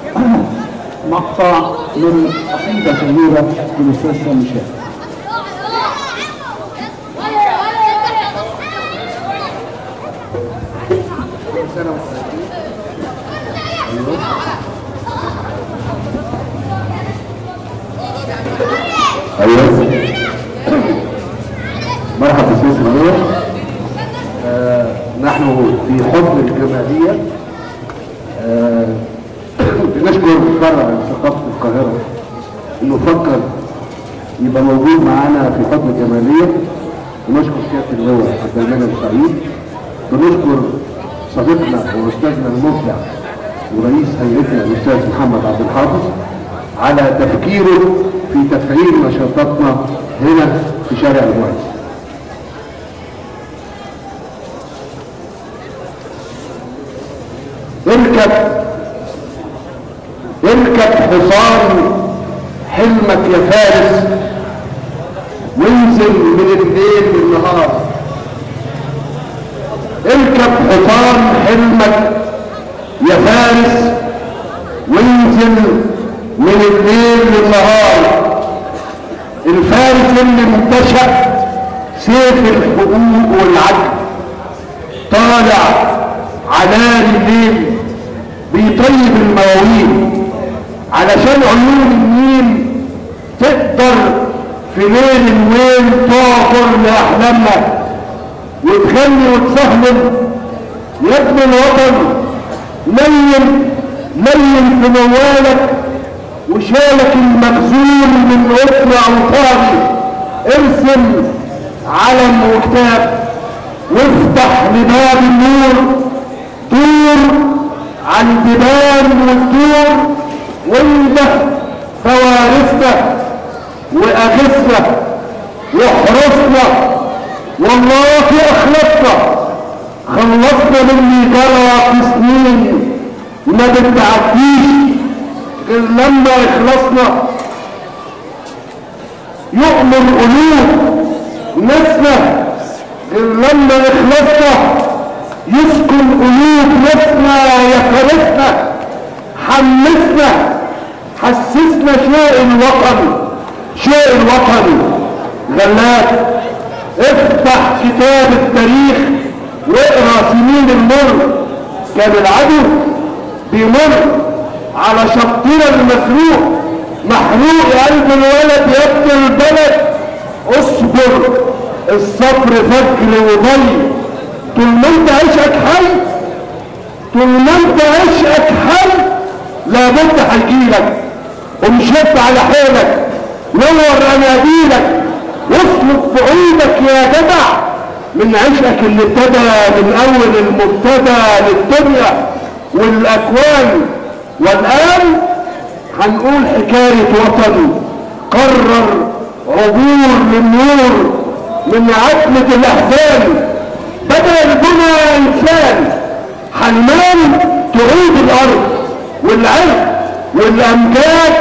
مقطع من قصيدة شهيرة للأستاذ سامي شاكر ايوه مرحبا استاذ منور آه نحن في حضن الجماليه آه بنشكر فرع ثقافه القاهره انه فكر يبقى موجود معانا في حضن الجماليه ونشكر سياده اللواء عبد المنعم سعيد بنشكر صديقنا واستاذنا المبدع ورئيس هيئتنا الاستاذ محمد عبد الحافظ على تفكيره في تفعيل نشاطاتنا هنا في شارع المعز اركب اركب حصان حلمك يا فارس وانزل من الليل للنهار اركب حصان حلمك يا فارس وانزل من الليل للنهار الفارس اللي انتشأ سيف الحقوق والعدل طالع على الليل بيطيب المواويل علشان عيون النيل تقدر في ليل الويل تعبر لأحلامنا وتغني وتسهل يا ابن الوطن لين لين في موالك وشالك المخزون من قطر اوطاني ارسم علم وكتاب وافتح لباب النور دور على الجبال والدور وانده فوارسنا واغثنا واحرسنا والله اخلصنا خلصنا من اللي جرى في سنين ما بتعديش غير لما يخلصنا يؤمر قلوب ناسنا غير لما يخلصنا يسكن قلوب ناسنا يفرسنا حمسنا حسسنا شيء الوطن شيء الوطن غلات افتح كتاب التاريخ واقرا سنين المر كان العدو بيمر على شطنا المسروق محروق قلب الولد يا ابن البلد اصبر الصبر فجر وضي طول ما انت عشقك حي طول ما انت عشقك حي لابد هيجيلك ومشد على حيلك نور اناديلك واطلب بعيدك يا جدع من عشقك اللي ابتدى من اول المبتدى للدنيا والاكوان والان هنقول حكاية وطن قرر عبور للنور من عتمة الاحزان بدأ البنى انسان حنان تعود الارض والعرق والامجاد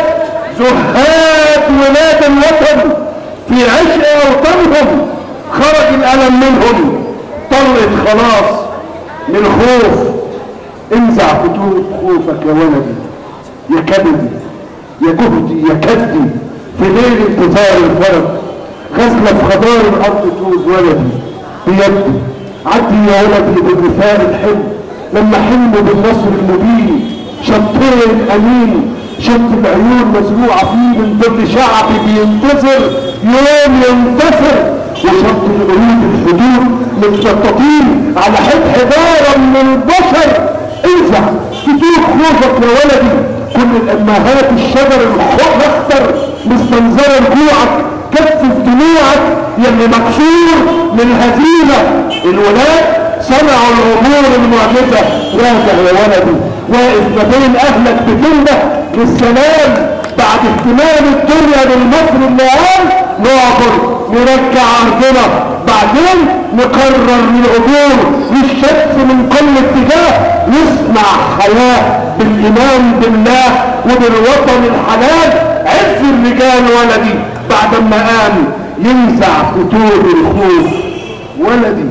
زهاد ولاد الوطن في عشق اوطانهم خرج الالم منهم طلت خلاص من خوف انزع فتوت خوفك يا ولدي يا كبدي يا جهدي يا كدي في ليل انتظار الفرج غزلة في خضار الارض توز ولدي بيدي عدي يا ولدي بالرفاق الحلم لما حلموا بالنصر المبين شطين امين شط العيون مزروعة فيه من ضمن شعب بينتصر يوم ينتصر وشط العيون الحدود متشططين على حد حجارة من البشر انزع تدوك خوفك يا ولدي كل الامهات الشجر الاخضر مستنظرة لجوعك كف دموعك يلي مكسور من هزيمة الولاد صنعوا الامور المعجزة راجع يا ولدي واقف ما بين اهلك بكلمة للسلام بعد اهتمام الدنيا بالمصر اللي قال نعبر نرجع ارضنا بعدين نقرر العبور للشمس من كل اتجاه نصنع حياة بالايمان بالله وبالوطن الحلال عز الرجال ولدي بعد ما قام ينزع فتور الخوف ولدي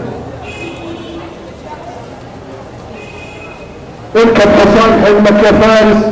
اركب حصان حلمك يا فارس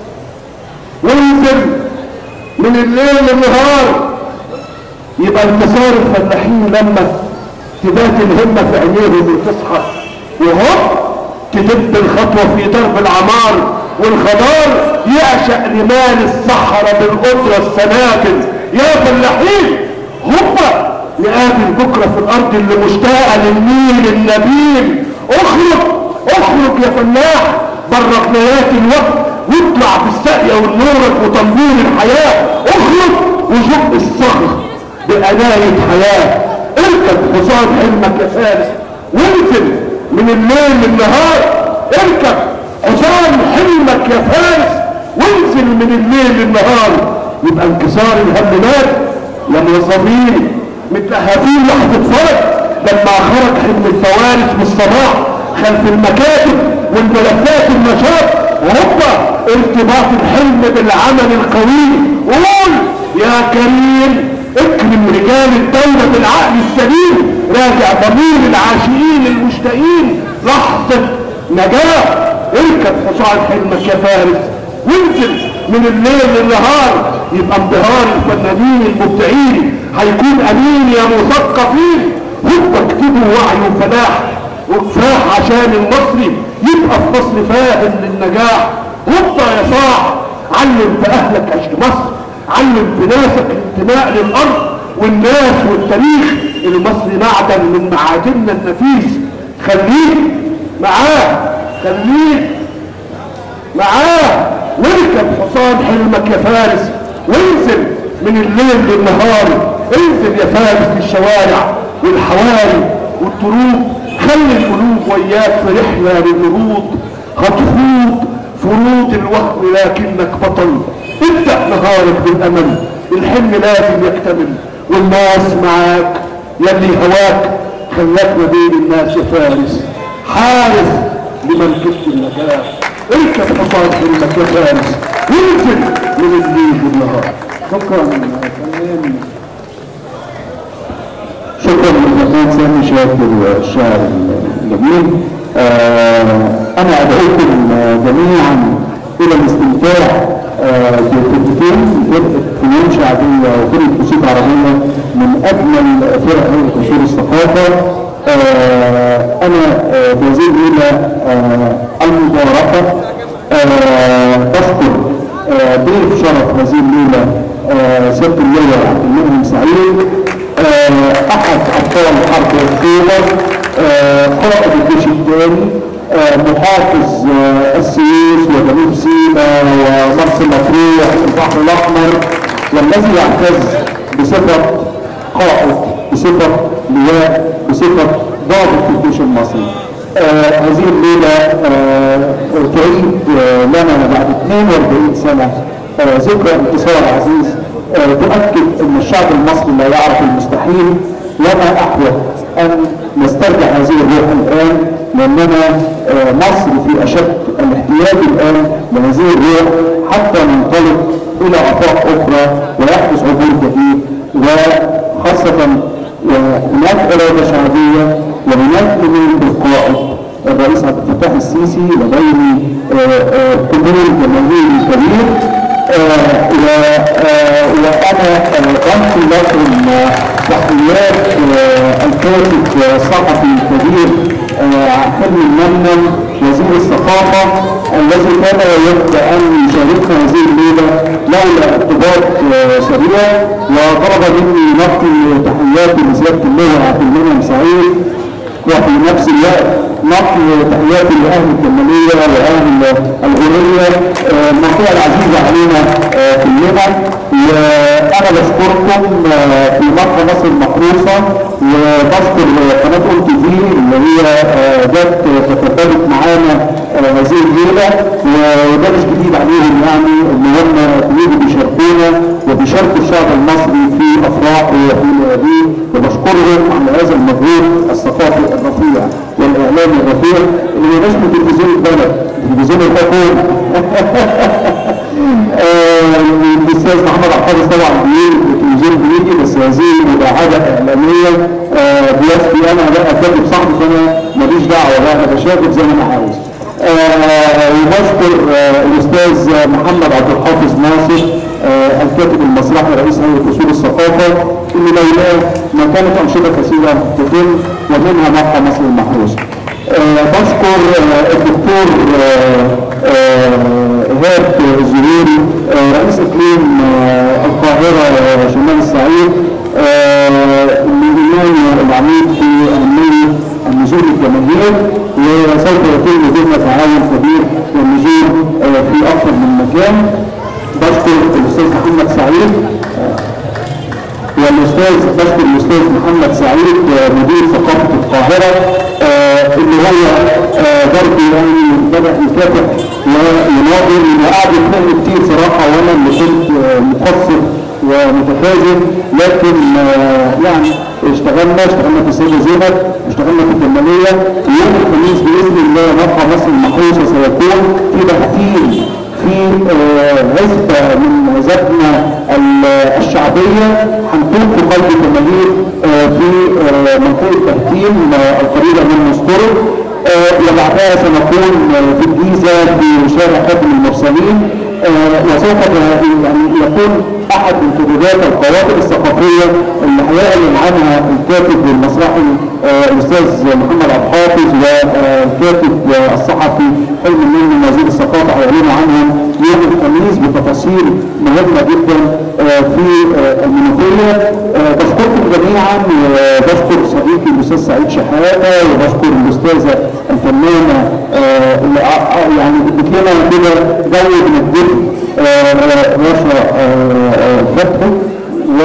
وانزل من الليل للنهار يبقى انتصار الفلاحين لما تبات الهمة في عينيهم وتصحى وهوب تدب الخطوة في درب العمار والخضار يعشق رمال الصحراء بالقدرة السنابل يا فلاحين هوبا نقابل بكرة في الأرض اللي مشتاقة للنيل النبيل اخرج اخرج يا فلاح بره قنايات الوقت واطلع بالسقية والنورك وتنوير الحياة اخرج وشق الصخر بأناية حياة اركب حصان حلمك يا فارس وانزل من الليل للنهار اركب حصان حلمك يا فارس وانزل من الليل للنهار يبقى انكسار الهمات يا موظفين متلهفين لحظة فرج لما خرج حلم الفوارس بالصباح خلف المكاتب والملفات النشاط وهوبا ارتباط الحلم بالعمل القوي قول يا كريم اكرم رجال الدولة بالعقل السليم راجع ضمير العاشقين المشتاقين لحظة نجاة اركب حصان حلمك يا فارس وانزل من الليل للنهار يبقى انبهار الفنانين المبدعين هيكون امين يا مثقفين هوبا اكتبوا وعي وفلاح وكفاح عشان المصري يبقى في مصر فاهم للنجاح هوبا يا صاح علم في اهلك عشق مصر علم في ناسك الانتماء للارض والناس والتاريخ المصري معدن من معادننا النفيس خليك معاه خليك معاه واركب حصان حلمك يا فارس وانزل من الليل للنهار انزل يا فارس للشوارع والحواري والطرق خلي القلوب وياك في رحلة للنهوض هتخوض فروض الوهم لكنك بطل ابدأ نهارك بالأمل الحلم لازم يكتمل والناس معاك يلي هواك خلاك ما بين الناس يا فارس حارس لملكة النجاة اركب حصان حلمك يا فارس وانزل من الليل للنهار شكرا فنان شكرا للفنان سامي شاكر الشاعر الجميل آه انا ادعوكم جميعا الى الاستمتاع آه بفرقتين فرقه فنون شعبيه وفرقه موسيقى عربيه من اجمل فرق هيئه قصور الثقافه آه انا آه بزيد الى آه المباركه آه بذكر آه ضيف شرف هذه الليله آه سياده اللواء عبد المنعم سعيد آه آه، احد ابطال حرب اكتوبر آه، قائد الجيش الثاني آه، محافظ آه، السويس وجنوب سيناء ومرسى مطروح والبحر الاحمر والذي يعتز بصفه قائد بصفه لواء بصفه ضابط في الجيش المصري آه هذه الليلة آه تعيد آه لنا بعد 42 سنة آه ذكرى انتصار عزيز آه تؤكد ان الشعب المصري لا يعرف المستحيل وما احوج ان نسترجع هذه الروح الان لاننا آه مصر في اشد الاحتياج الان لهذه الروح حتى ننطلق الى افاق اخرى ويحدث عبور جديد وخاصة وهناك إرادة شعبية وهناك إيمان بالقائد الرئيس عبد الفتاح السيسي لديه آه، آه، قبول جماهيري كبير آه، و- آه، وأنا آه، أنقل لكم آه، تحيات آه، الكاتب الصحفي الكبير آه، حلمي المنن وزير الثقافة الذي كان يود أن يشاركنا هذه الليلة لولا ارتباط آه، سريع وطلب مني نقل تحياتي لسيادة اللواء عبد المنعم سعيد وفي نفس الوقت نقل تحياتي لاهل الكماليه واهل الغنيه آه، المنطقه العزيزه علينا آه، كلنا وانا بشكركم آه، في مصر مصر المحروسه وبشكر قناه ام تي في اللي هي آه، جت تكبرت معانا آه، هذه الليله وده مش جديد عليهم يعني ان هم بيجوا بيشاركونا وبيشاركوا الشعب المصري في افراحه وفي لياليه وبشكرهم على هذا المجهود الثقافي الرفيع والاعلامي الرفيع اللي مش من تلفزيون البلد تلفزيون الحكومه آه، الاستاذ محمد عبد طبعا بيقول التلفزيون بيجي بس هذه مداعبه اعلاميه آه، بيسبي انا بقى كاتب صحفي فانا ماليش دعوه بقى انا بشارك زي ما انا عاوز. آه، وبشكر آه، الاستاذ محمد عبد الحافظ ناصر آه، الكاتب المسرحي رئيس هيئه اصول الثقافه اللي لولاه ما كانت انشطه كثيره تتم ومنها مقهى مصر المحروس. آه، بشكر آه، الدكتور آه، آه، إيهاب الزهيري آه، رئيس اقليم آه، القاهره آه، شمال الصعيد آه، الإمام العميد في أهمية النزول الجماهير وسوف يتم بيننا تعاون كبير والنزول آه، في أكثر من مكان بشكر الأستاذ محمد سعيد آه، والاستاذ بشكر الاستاذ محمد سعيد آه، مدير ثقافه القاهره آه، اللي هو آه، برضه يعني بدا يكافح ويناظر وقعد يتنقل كتير صراحه وانا اللي كنت آه، مقصر ومتخاذل لكن آه، يعني اشتغلنا اشتغلنا في السيده زينب اشتغلنا في الجماليه يوم الخميس باذن الله مقهى مصر المحروسه سيكون في تحفيل في آه، عزبة من عزبنا ال- الشعبية هنكون في قلب الجماهير آه، في آه، منطقة تهتيم آه، القريبة من مستر وبعدها سنكون آه، في الجيزة في شارع خاتم المرسلين آه، وسوف ت- يعني يكون احد امتدادات القوافل الثقافيه اللي هيعلن عنها الكاتب المسرحي آه، الاستاذ محمد عبد الحافظ والكاتب آه، الصحفي حلم من وزير الثقافه هيعلنوا عنهم يوم الخميس بتفاصيل مهمه جدا آه، في آه، المنوفيه آه، بشكركم جميعا وبشكر صديقي الاستاذ سعيد شحاته وبشكر الاستاذه الفنانه آه، اللي ع- ع- يعني ادت لنا كده جو من الدفء آه، رشا آه، آه، فتحي و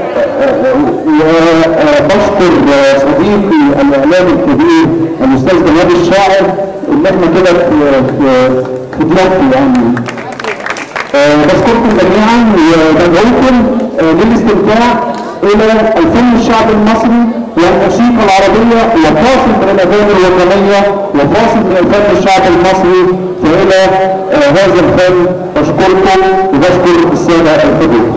وبشكر صديقي الاعلامي الكبير الاستاذ جمال الشاعر اللي احنا كده في في- في ضيافته يعني آه، بشكركم جميعا وبدعوكم آه، للاستمتاع الى الفن الشعبي المصري والموسيقى العربيه وفاصل من الاغاني الوطنيه وفاصل من الفن الشعبي المصري فالى آه، هذا الفن بشكركم وبشكر الساده الحضور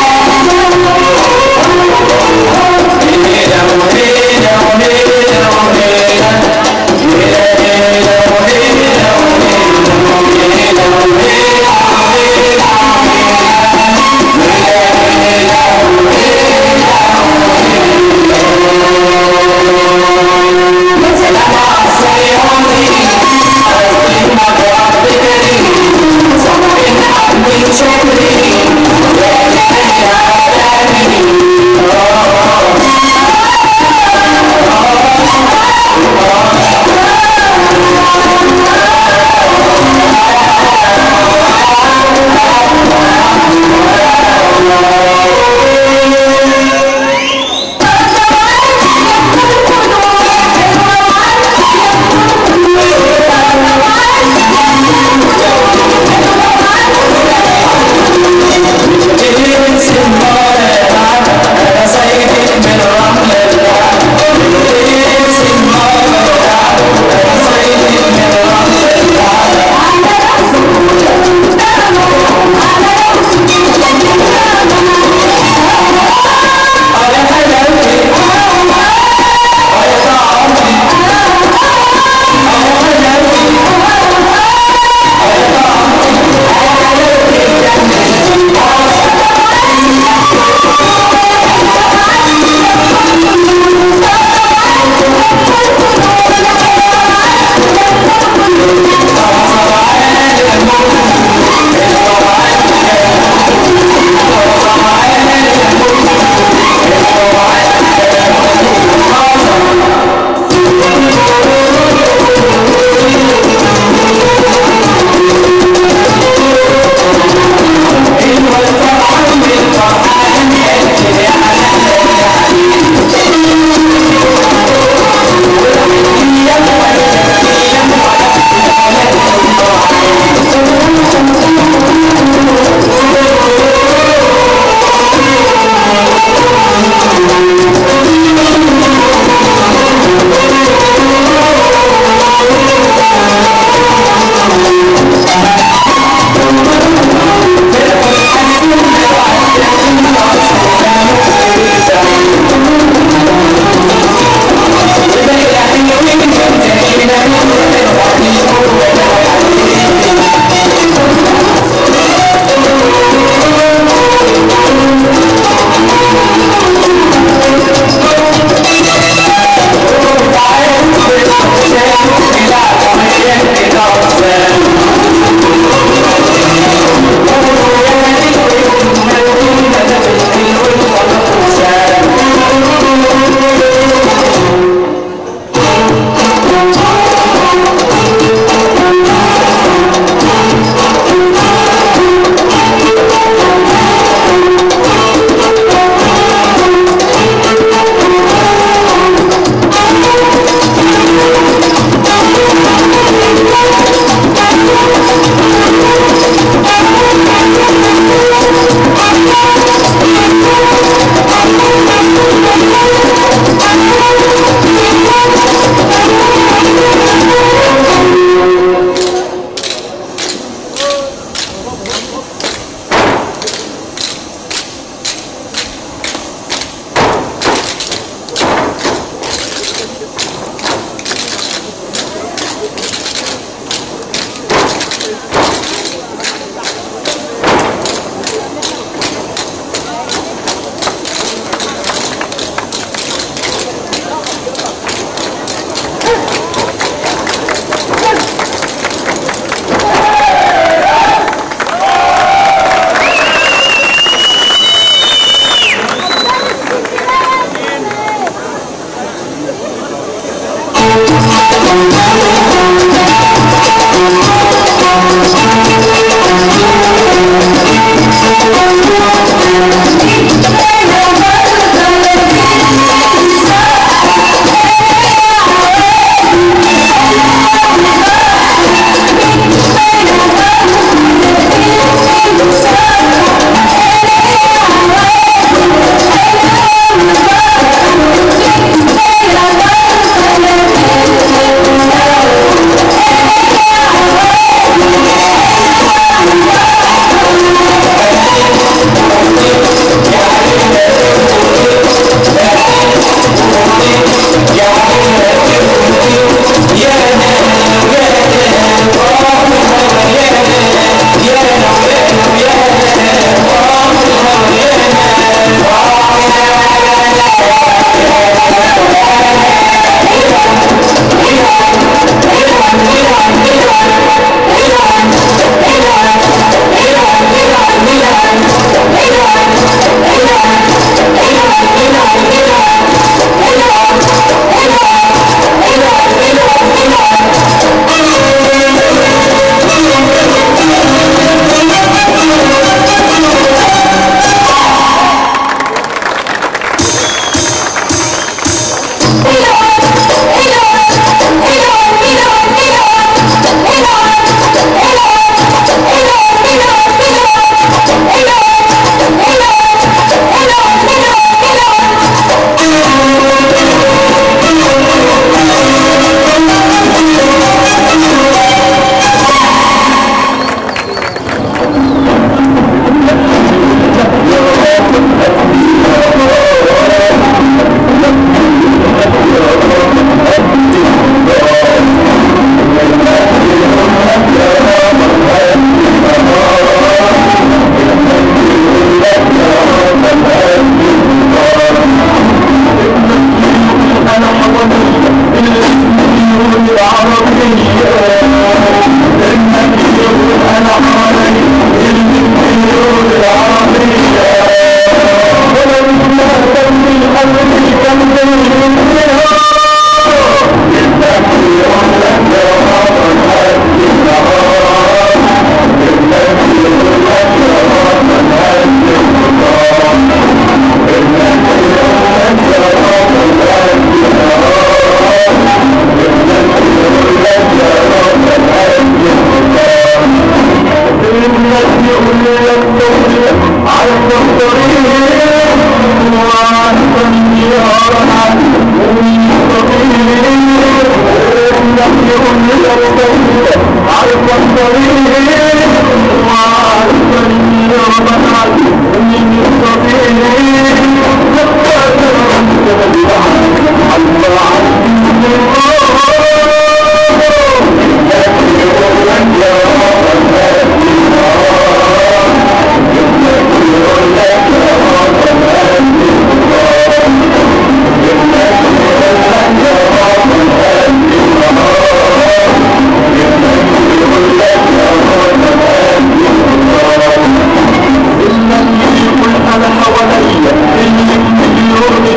Yeah.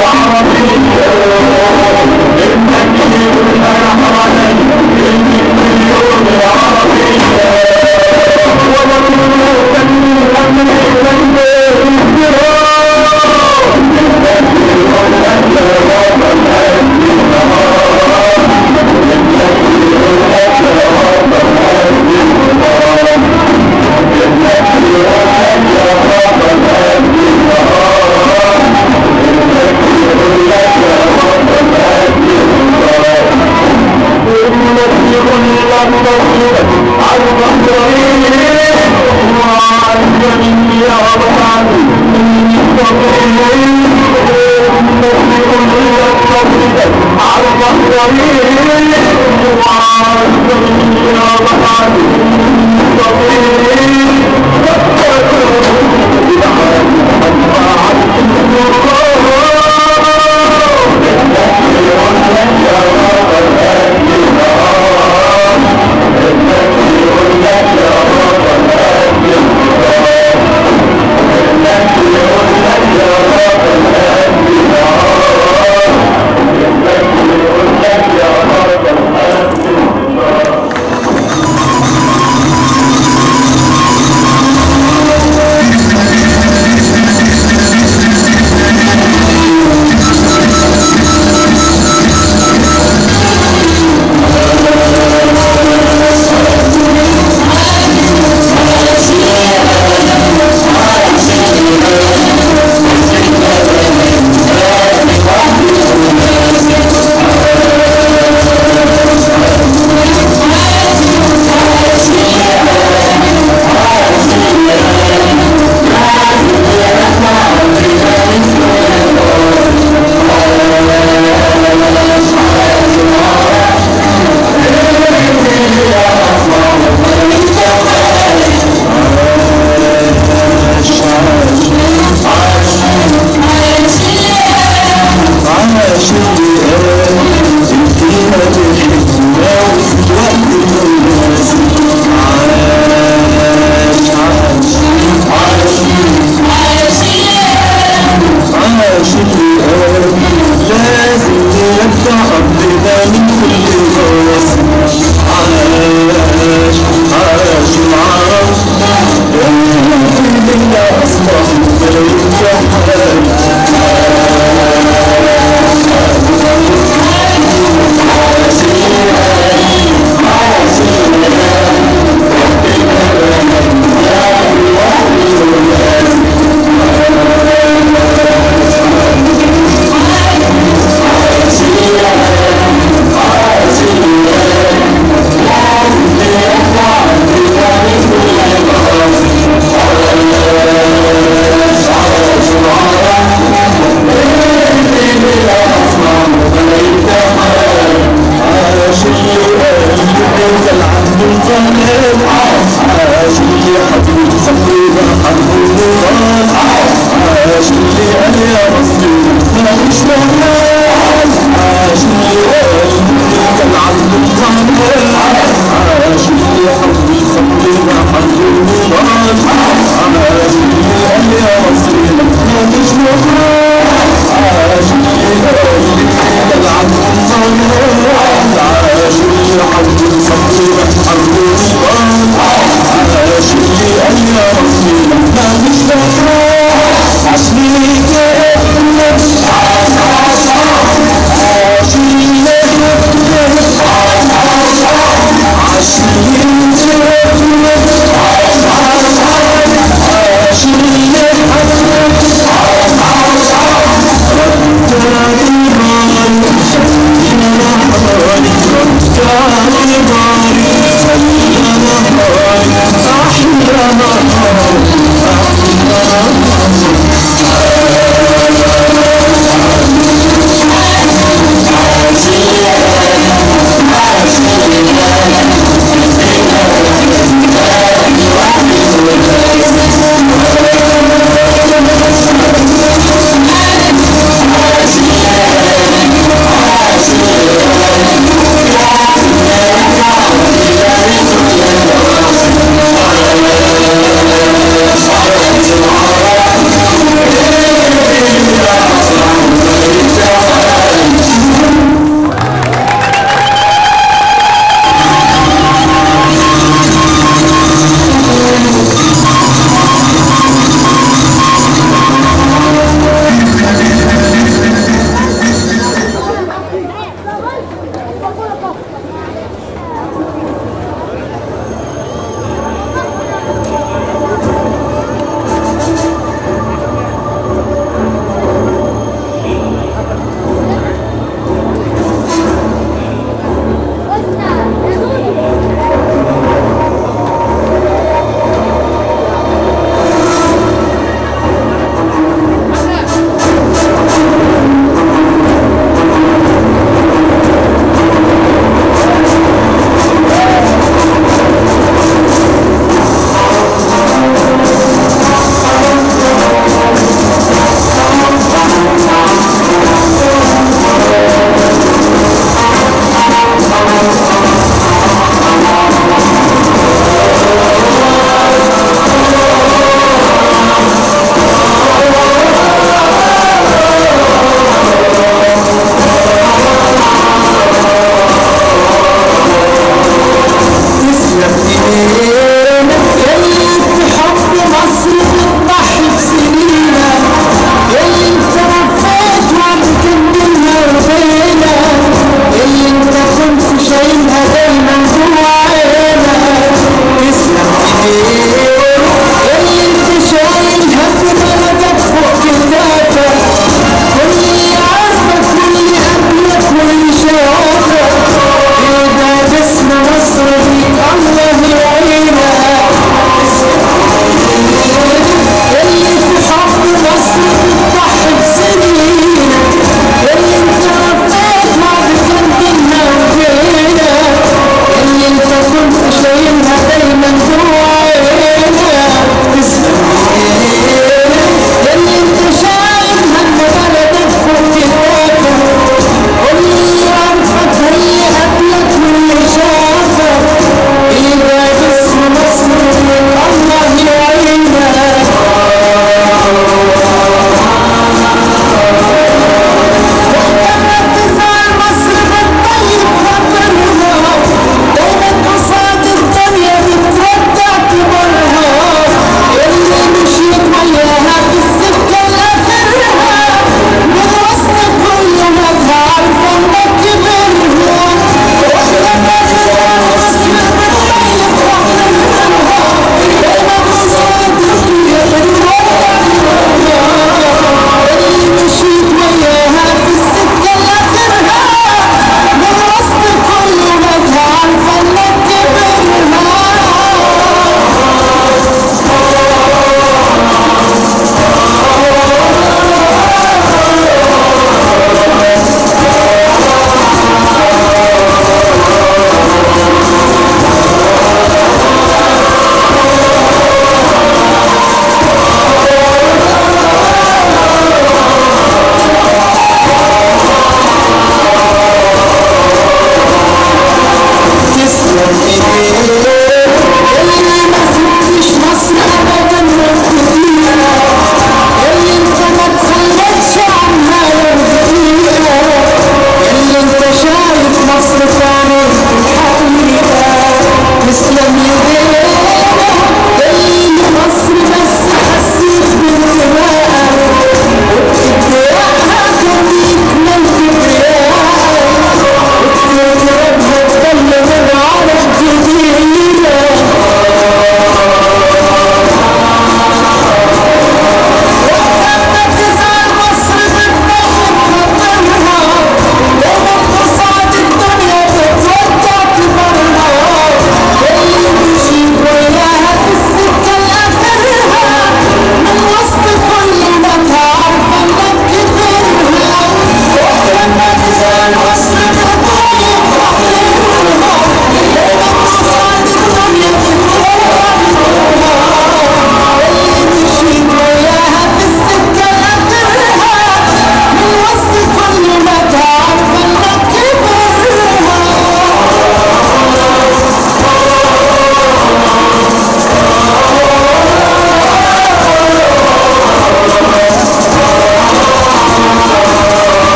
Thank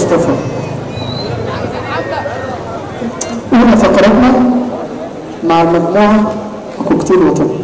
مصطفى أولى فقراتنا مع المجموعة كوكتيل وطني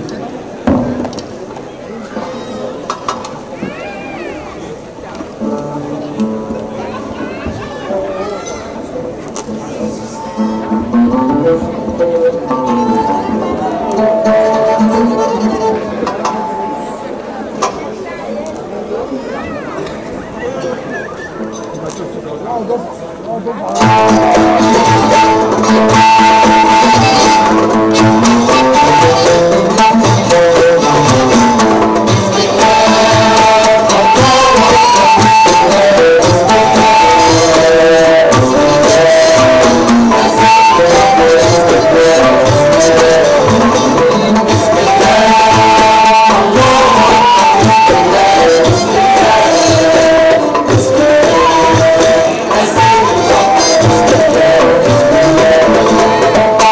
Thank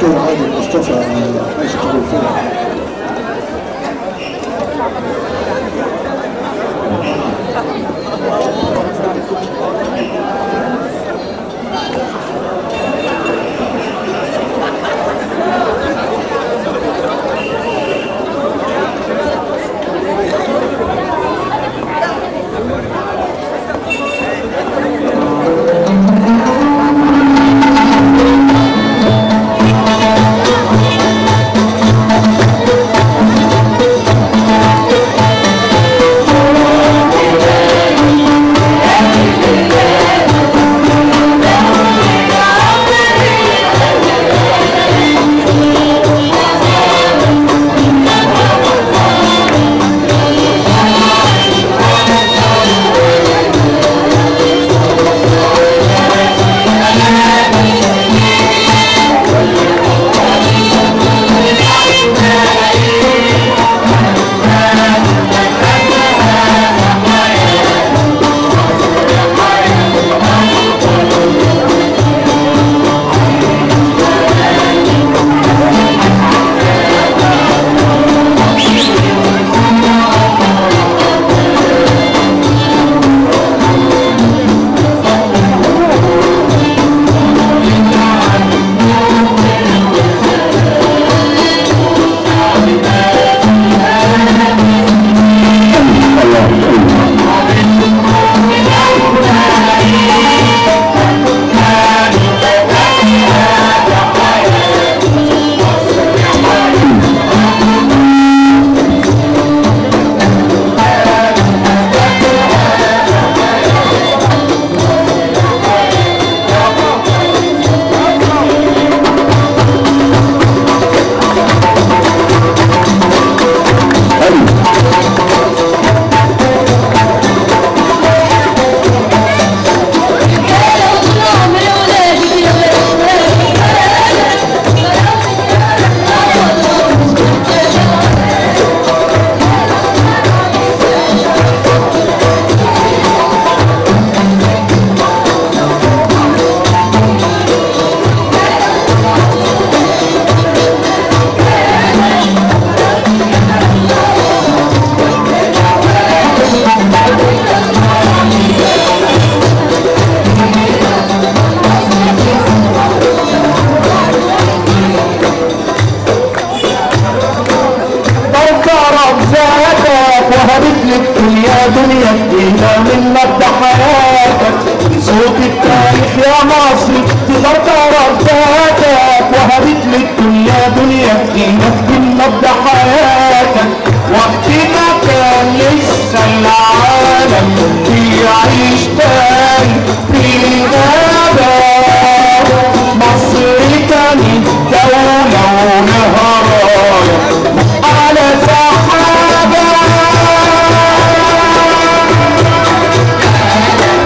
دكتور عادل مصطفى رئيس اتحاد الفرق بكرم ذاتك وهبت لك دنيا دنيا جديدة من نبض حياتك صوت التاريخ يا مصر تقدر تعرف ذاتك وهبت لك دنيا دنيا جديدة من نبض حياتك وقت ما كان لسه العالم بيعيش تاني في الغابة مصر كانت دولة ولها راية على سحابة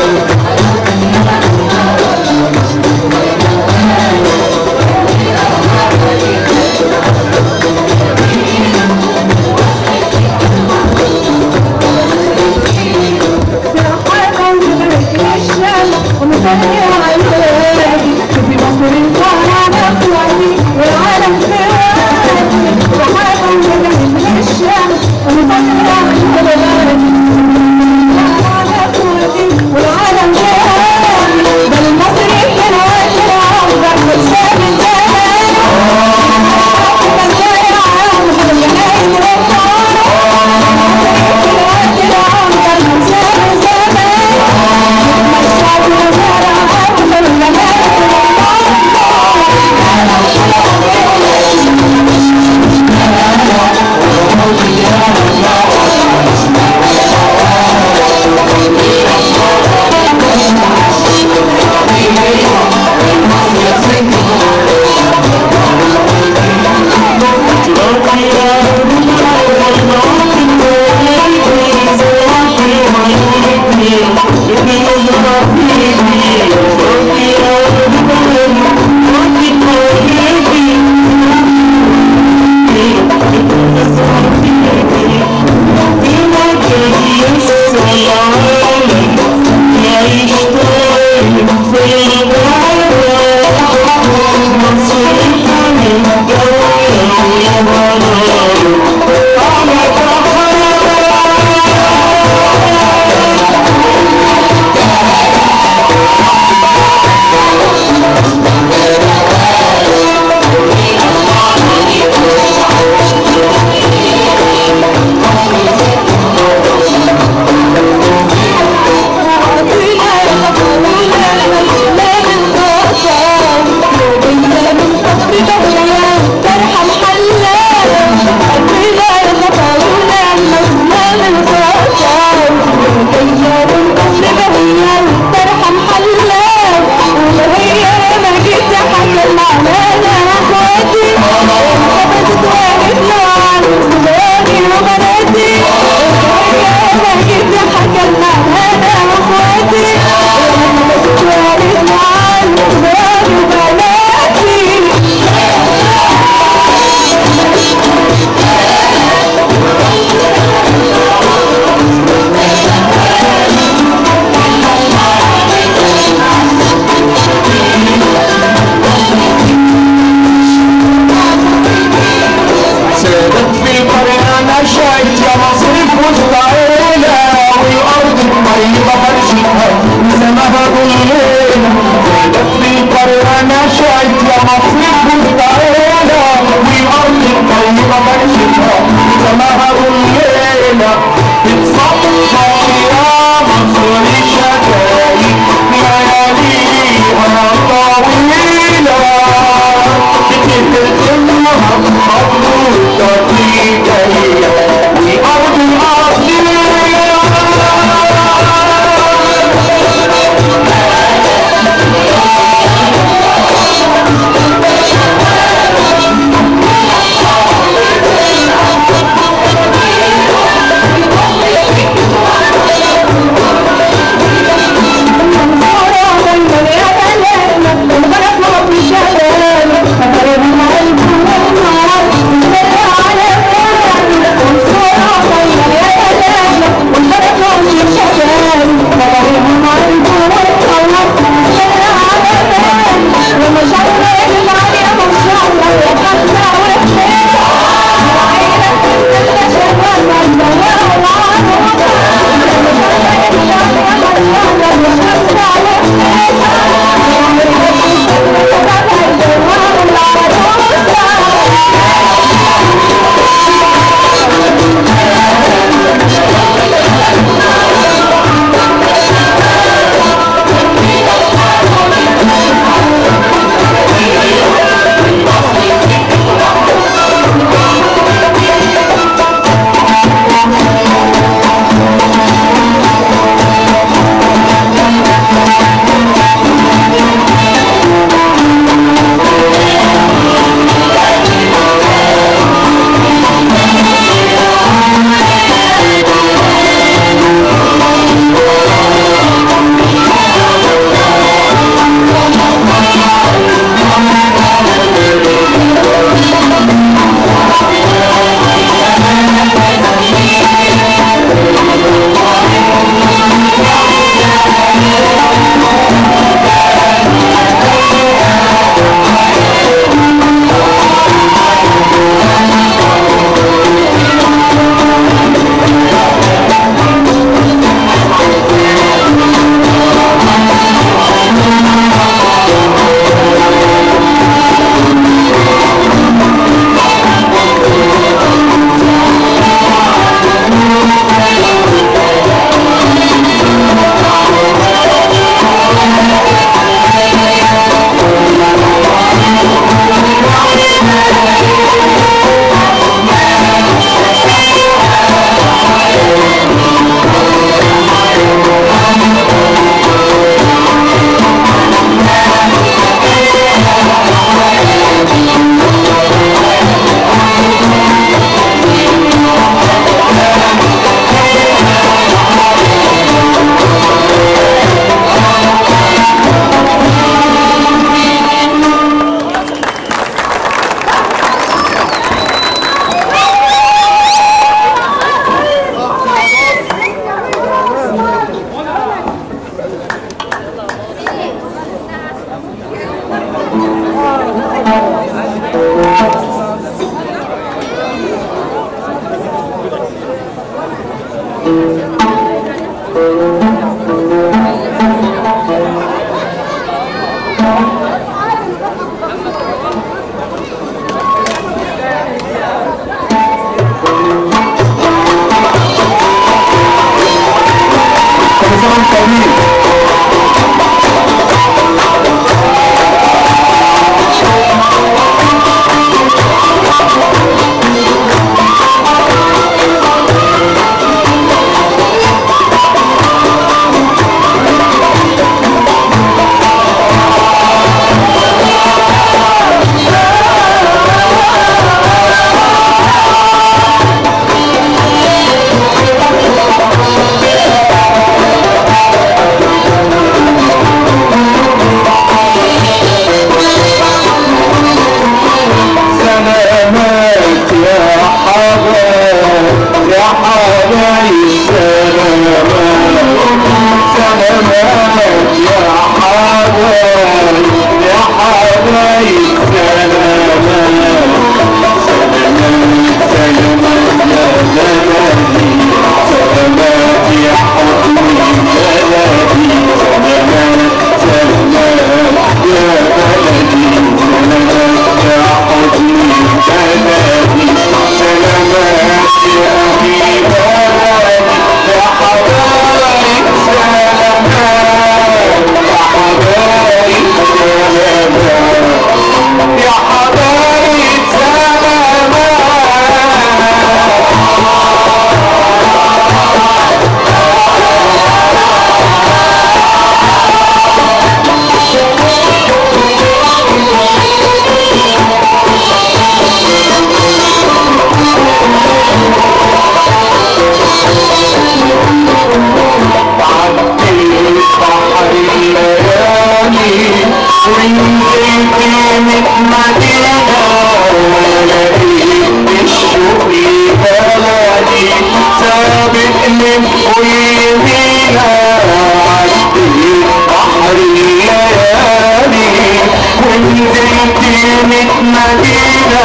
لقيت الشوق بلدي سابق من كل مينا عديت بحر الليالي ونزلت من مدينة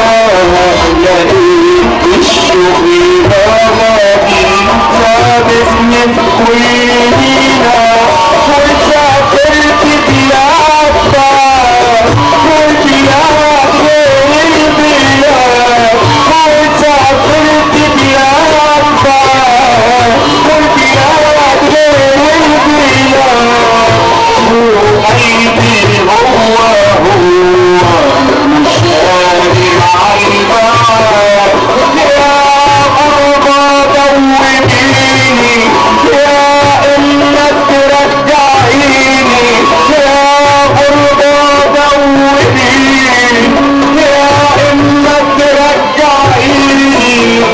لقيت الشوق بلدي سابق من كل مينا وسافرت بلاد قلت يا خير البلاد وسافرت بلاد قلت يا خير البلاد وقلبي هو هو مش قادر على البعد يا غربة دوبيني يا إنك ترجعيني يا غربة دوبيني يا إنك ترجعيني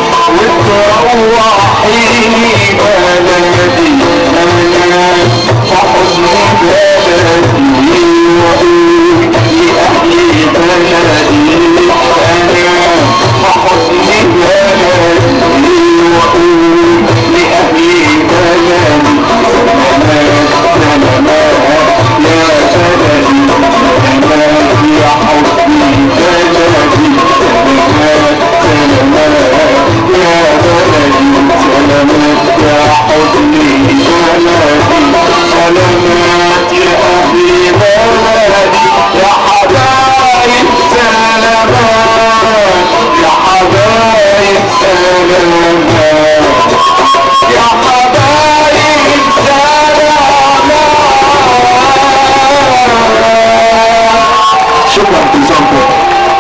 وتروحيني بلدي أنا وحزن بلدي وأقول لأهل بلدي أنا وحزن بلدي وأقول لأهل بلدي سلامات سلامات يا بلدي سلامات يا حزن بلدي سلامات سلامات يا بلدي سلامات يا حزن بلدي سلامات يا أهل بلدي يا حبايب سلامات يا حبايب سلامات يا حبايب سلامات شكرا جزاكم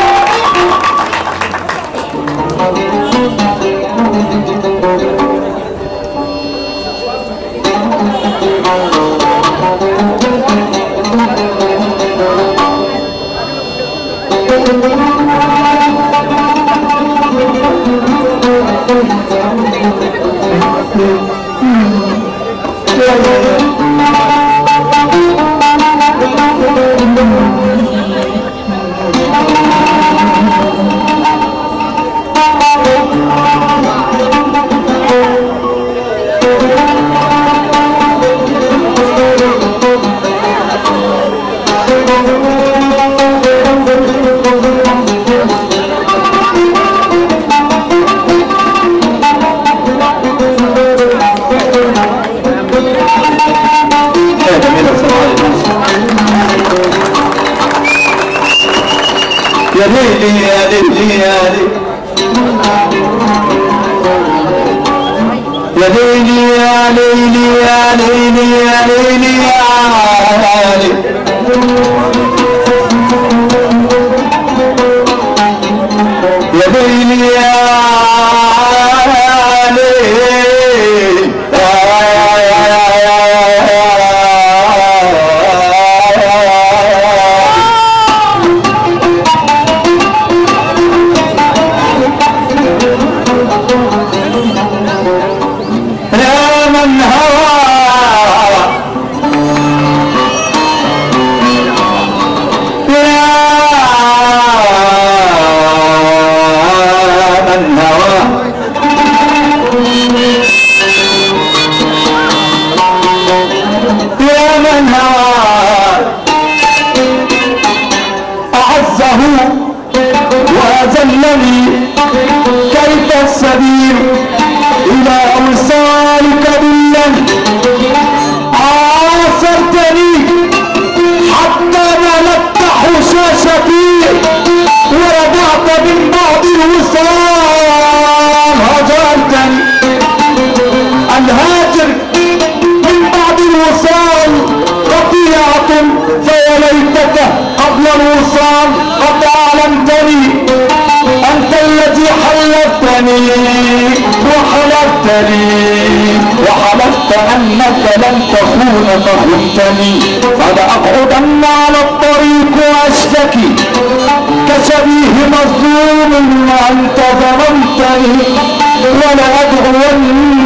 يا ليلي يا ليلي يا ليلي يا ليلي يا ليلي يا ليلي يا ليلي يا ليلي يا ليلي يا ليلي يا من هوى يا من هوى يا من هوى أعزه وأذلني كيف السبيل إلى أوصالك بالله عاصرتني حتى ملكت حشاشتي ورجعت من بعد الوصال هجرتني الهاجر من بعد الوصال قطيعة فيا ليتك قبل الوصال قد أعلمتني أنت الذي حلفتني وحلفتني وحلفت أنك لن تكون فهمتني فلأقعدن على الطريق وأشتكي كشبيه مظلوم وأنت ظلمتني ولأدعون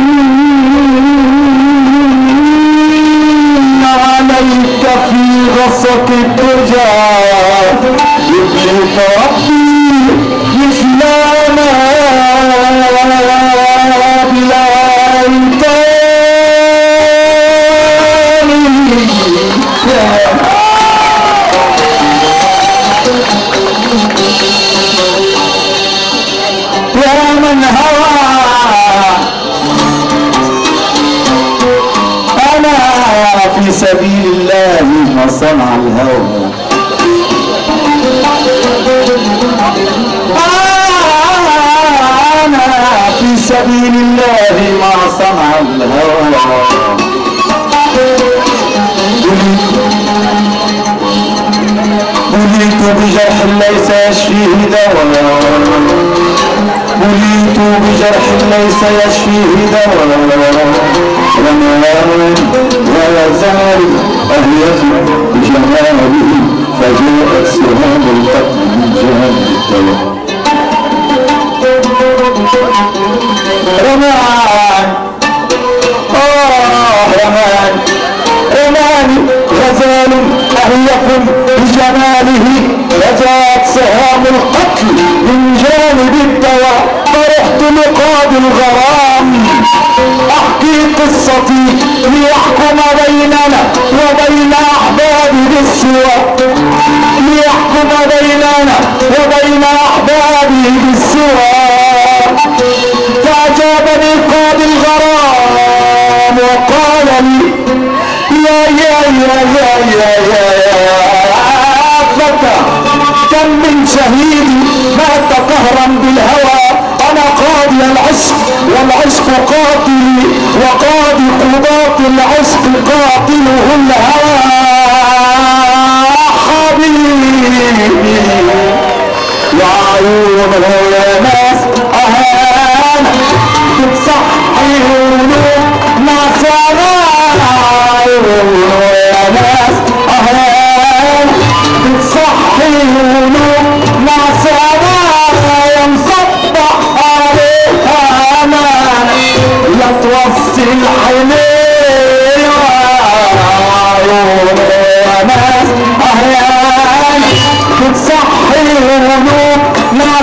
عليك في غصة الدجى يبليك ربي الهوى أنا في سبيل الله ما صنع الهوى أنا في سبيل الله ما صنع الهوى بليت بجرح ليس يشفيه دواء بليت بجرح ليس يشفيه دواء رمال ولا زال أهيز بجماله فجاءت سهام القتل من جهة الدواء رمان آه رمان رمان غزال أهيف بجماله رجعت سهام القتل من جانب الدواء فرحت لقاضي الغرام احكي قصتي ليحكم بيننا وبين احبابي بالسوى ليحكم بيننا وبين احبابي بالسوى فاجابني قاضي الغرام وقال لي يا يا يا يا يا يا يا فتى كم من شهيد مات قهرا بالهوى انا قاضي العشق والعشق قاتلي وقاضي قضاة العشق قاتله الهوى حبيبي يا عيونه يا ناس اهانه بتصحي قلوب ما عيونه يا ناس اهانه بتصحي قلوب ما يا مصبح عليها امان لا توصي الحنين عيونه يا ناس اهانه بتصحي قلوب ما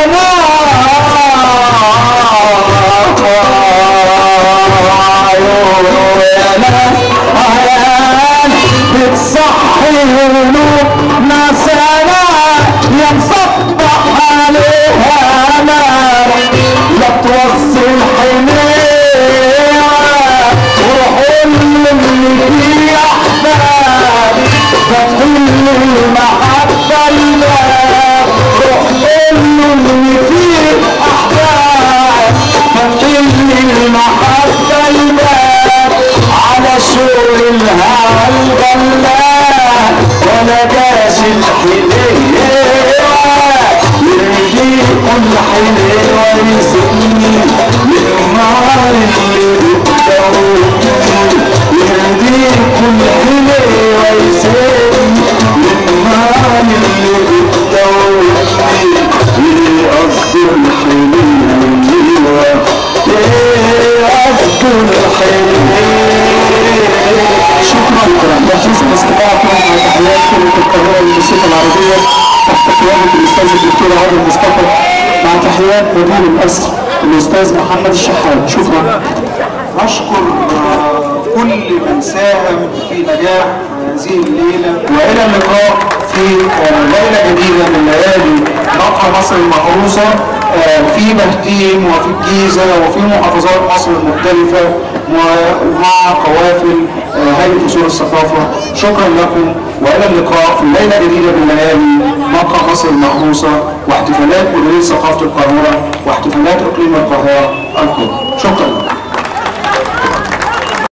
يا ناس اهان بتصحي قلوب ناس يا مصبح عليها نار لا توصي الحنين وروحوا اللي فيه احباب فتحل المحبه الباب روح اللي فيه احباب فتحل المحبه الباب على شور الهوى الغلاب ولا داش الحليه يرجيك الحليه ويسقني للنار اللي بتدوبني يهديك الحليه ويسقني للنار اللي بتدوبني ايه قصد الحليه ايه قصد الحليه شكرا بحسن استطاعتكم مع تحيات كلمة القاهرة للموسيقى العربية تحت قيادة الأستاذ الدكتور عادل مصطفى مع تحيات مدير القصر الأستاذ محمد الشحات شكرا أشكر آه، كل من ساهم في نجاح هذه الليلة وإلى اللقاء في آه، ليلة جديدة من ليالي مقهى مصر المحروسة آه، في بهتين وفي الجيزة وفي محافظات مصر المختلفة و- ومع قوافل آه، هيئة أصول الثقافة شكرا لكم وإلى اللقاء في ليلة جديدة من ليالي مقهى مصر المحروسة واحتفالات مديرية ثقافة القاهرة واحتفالات إقليم القاهرة الكبرى شكرا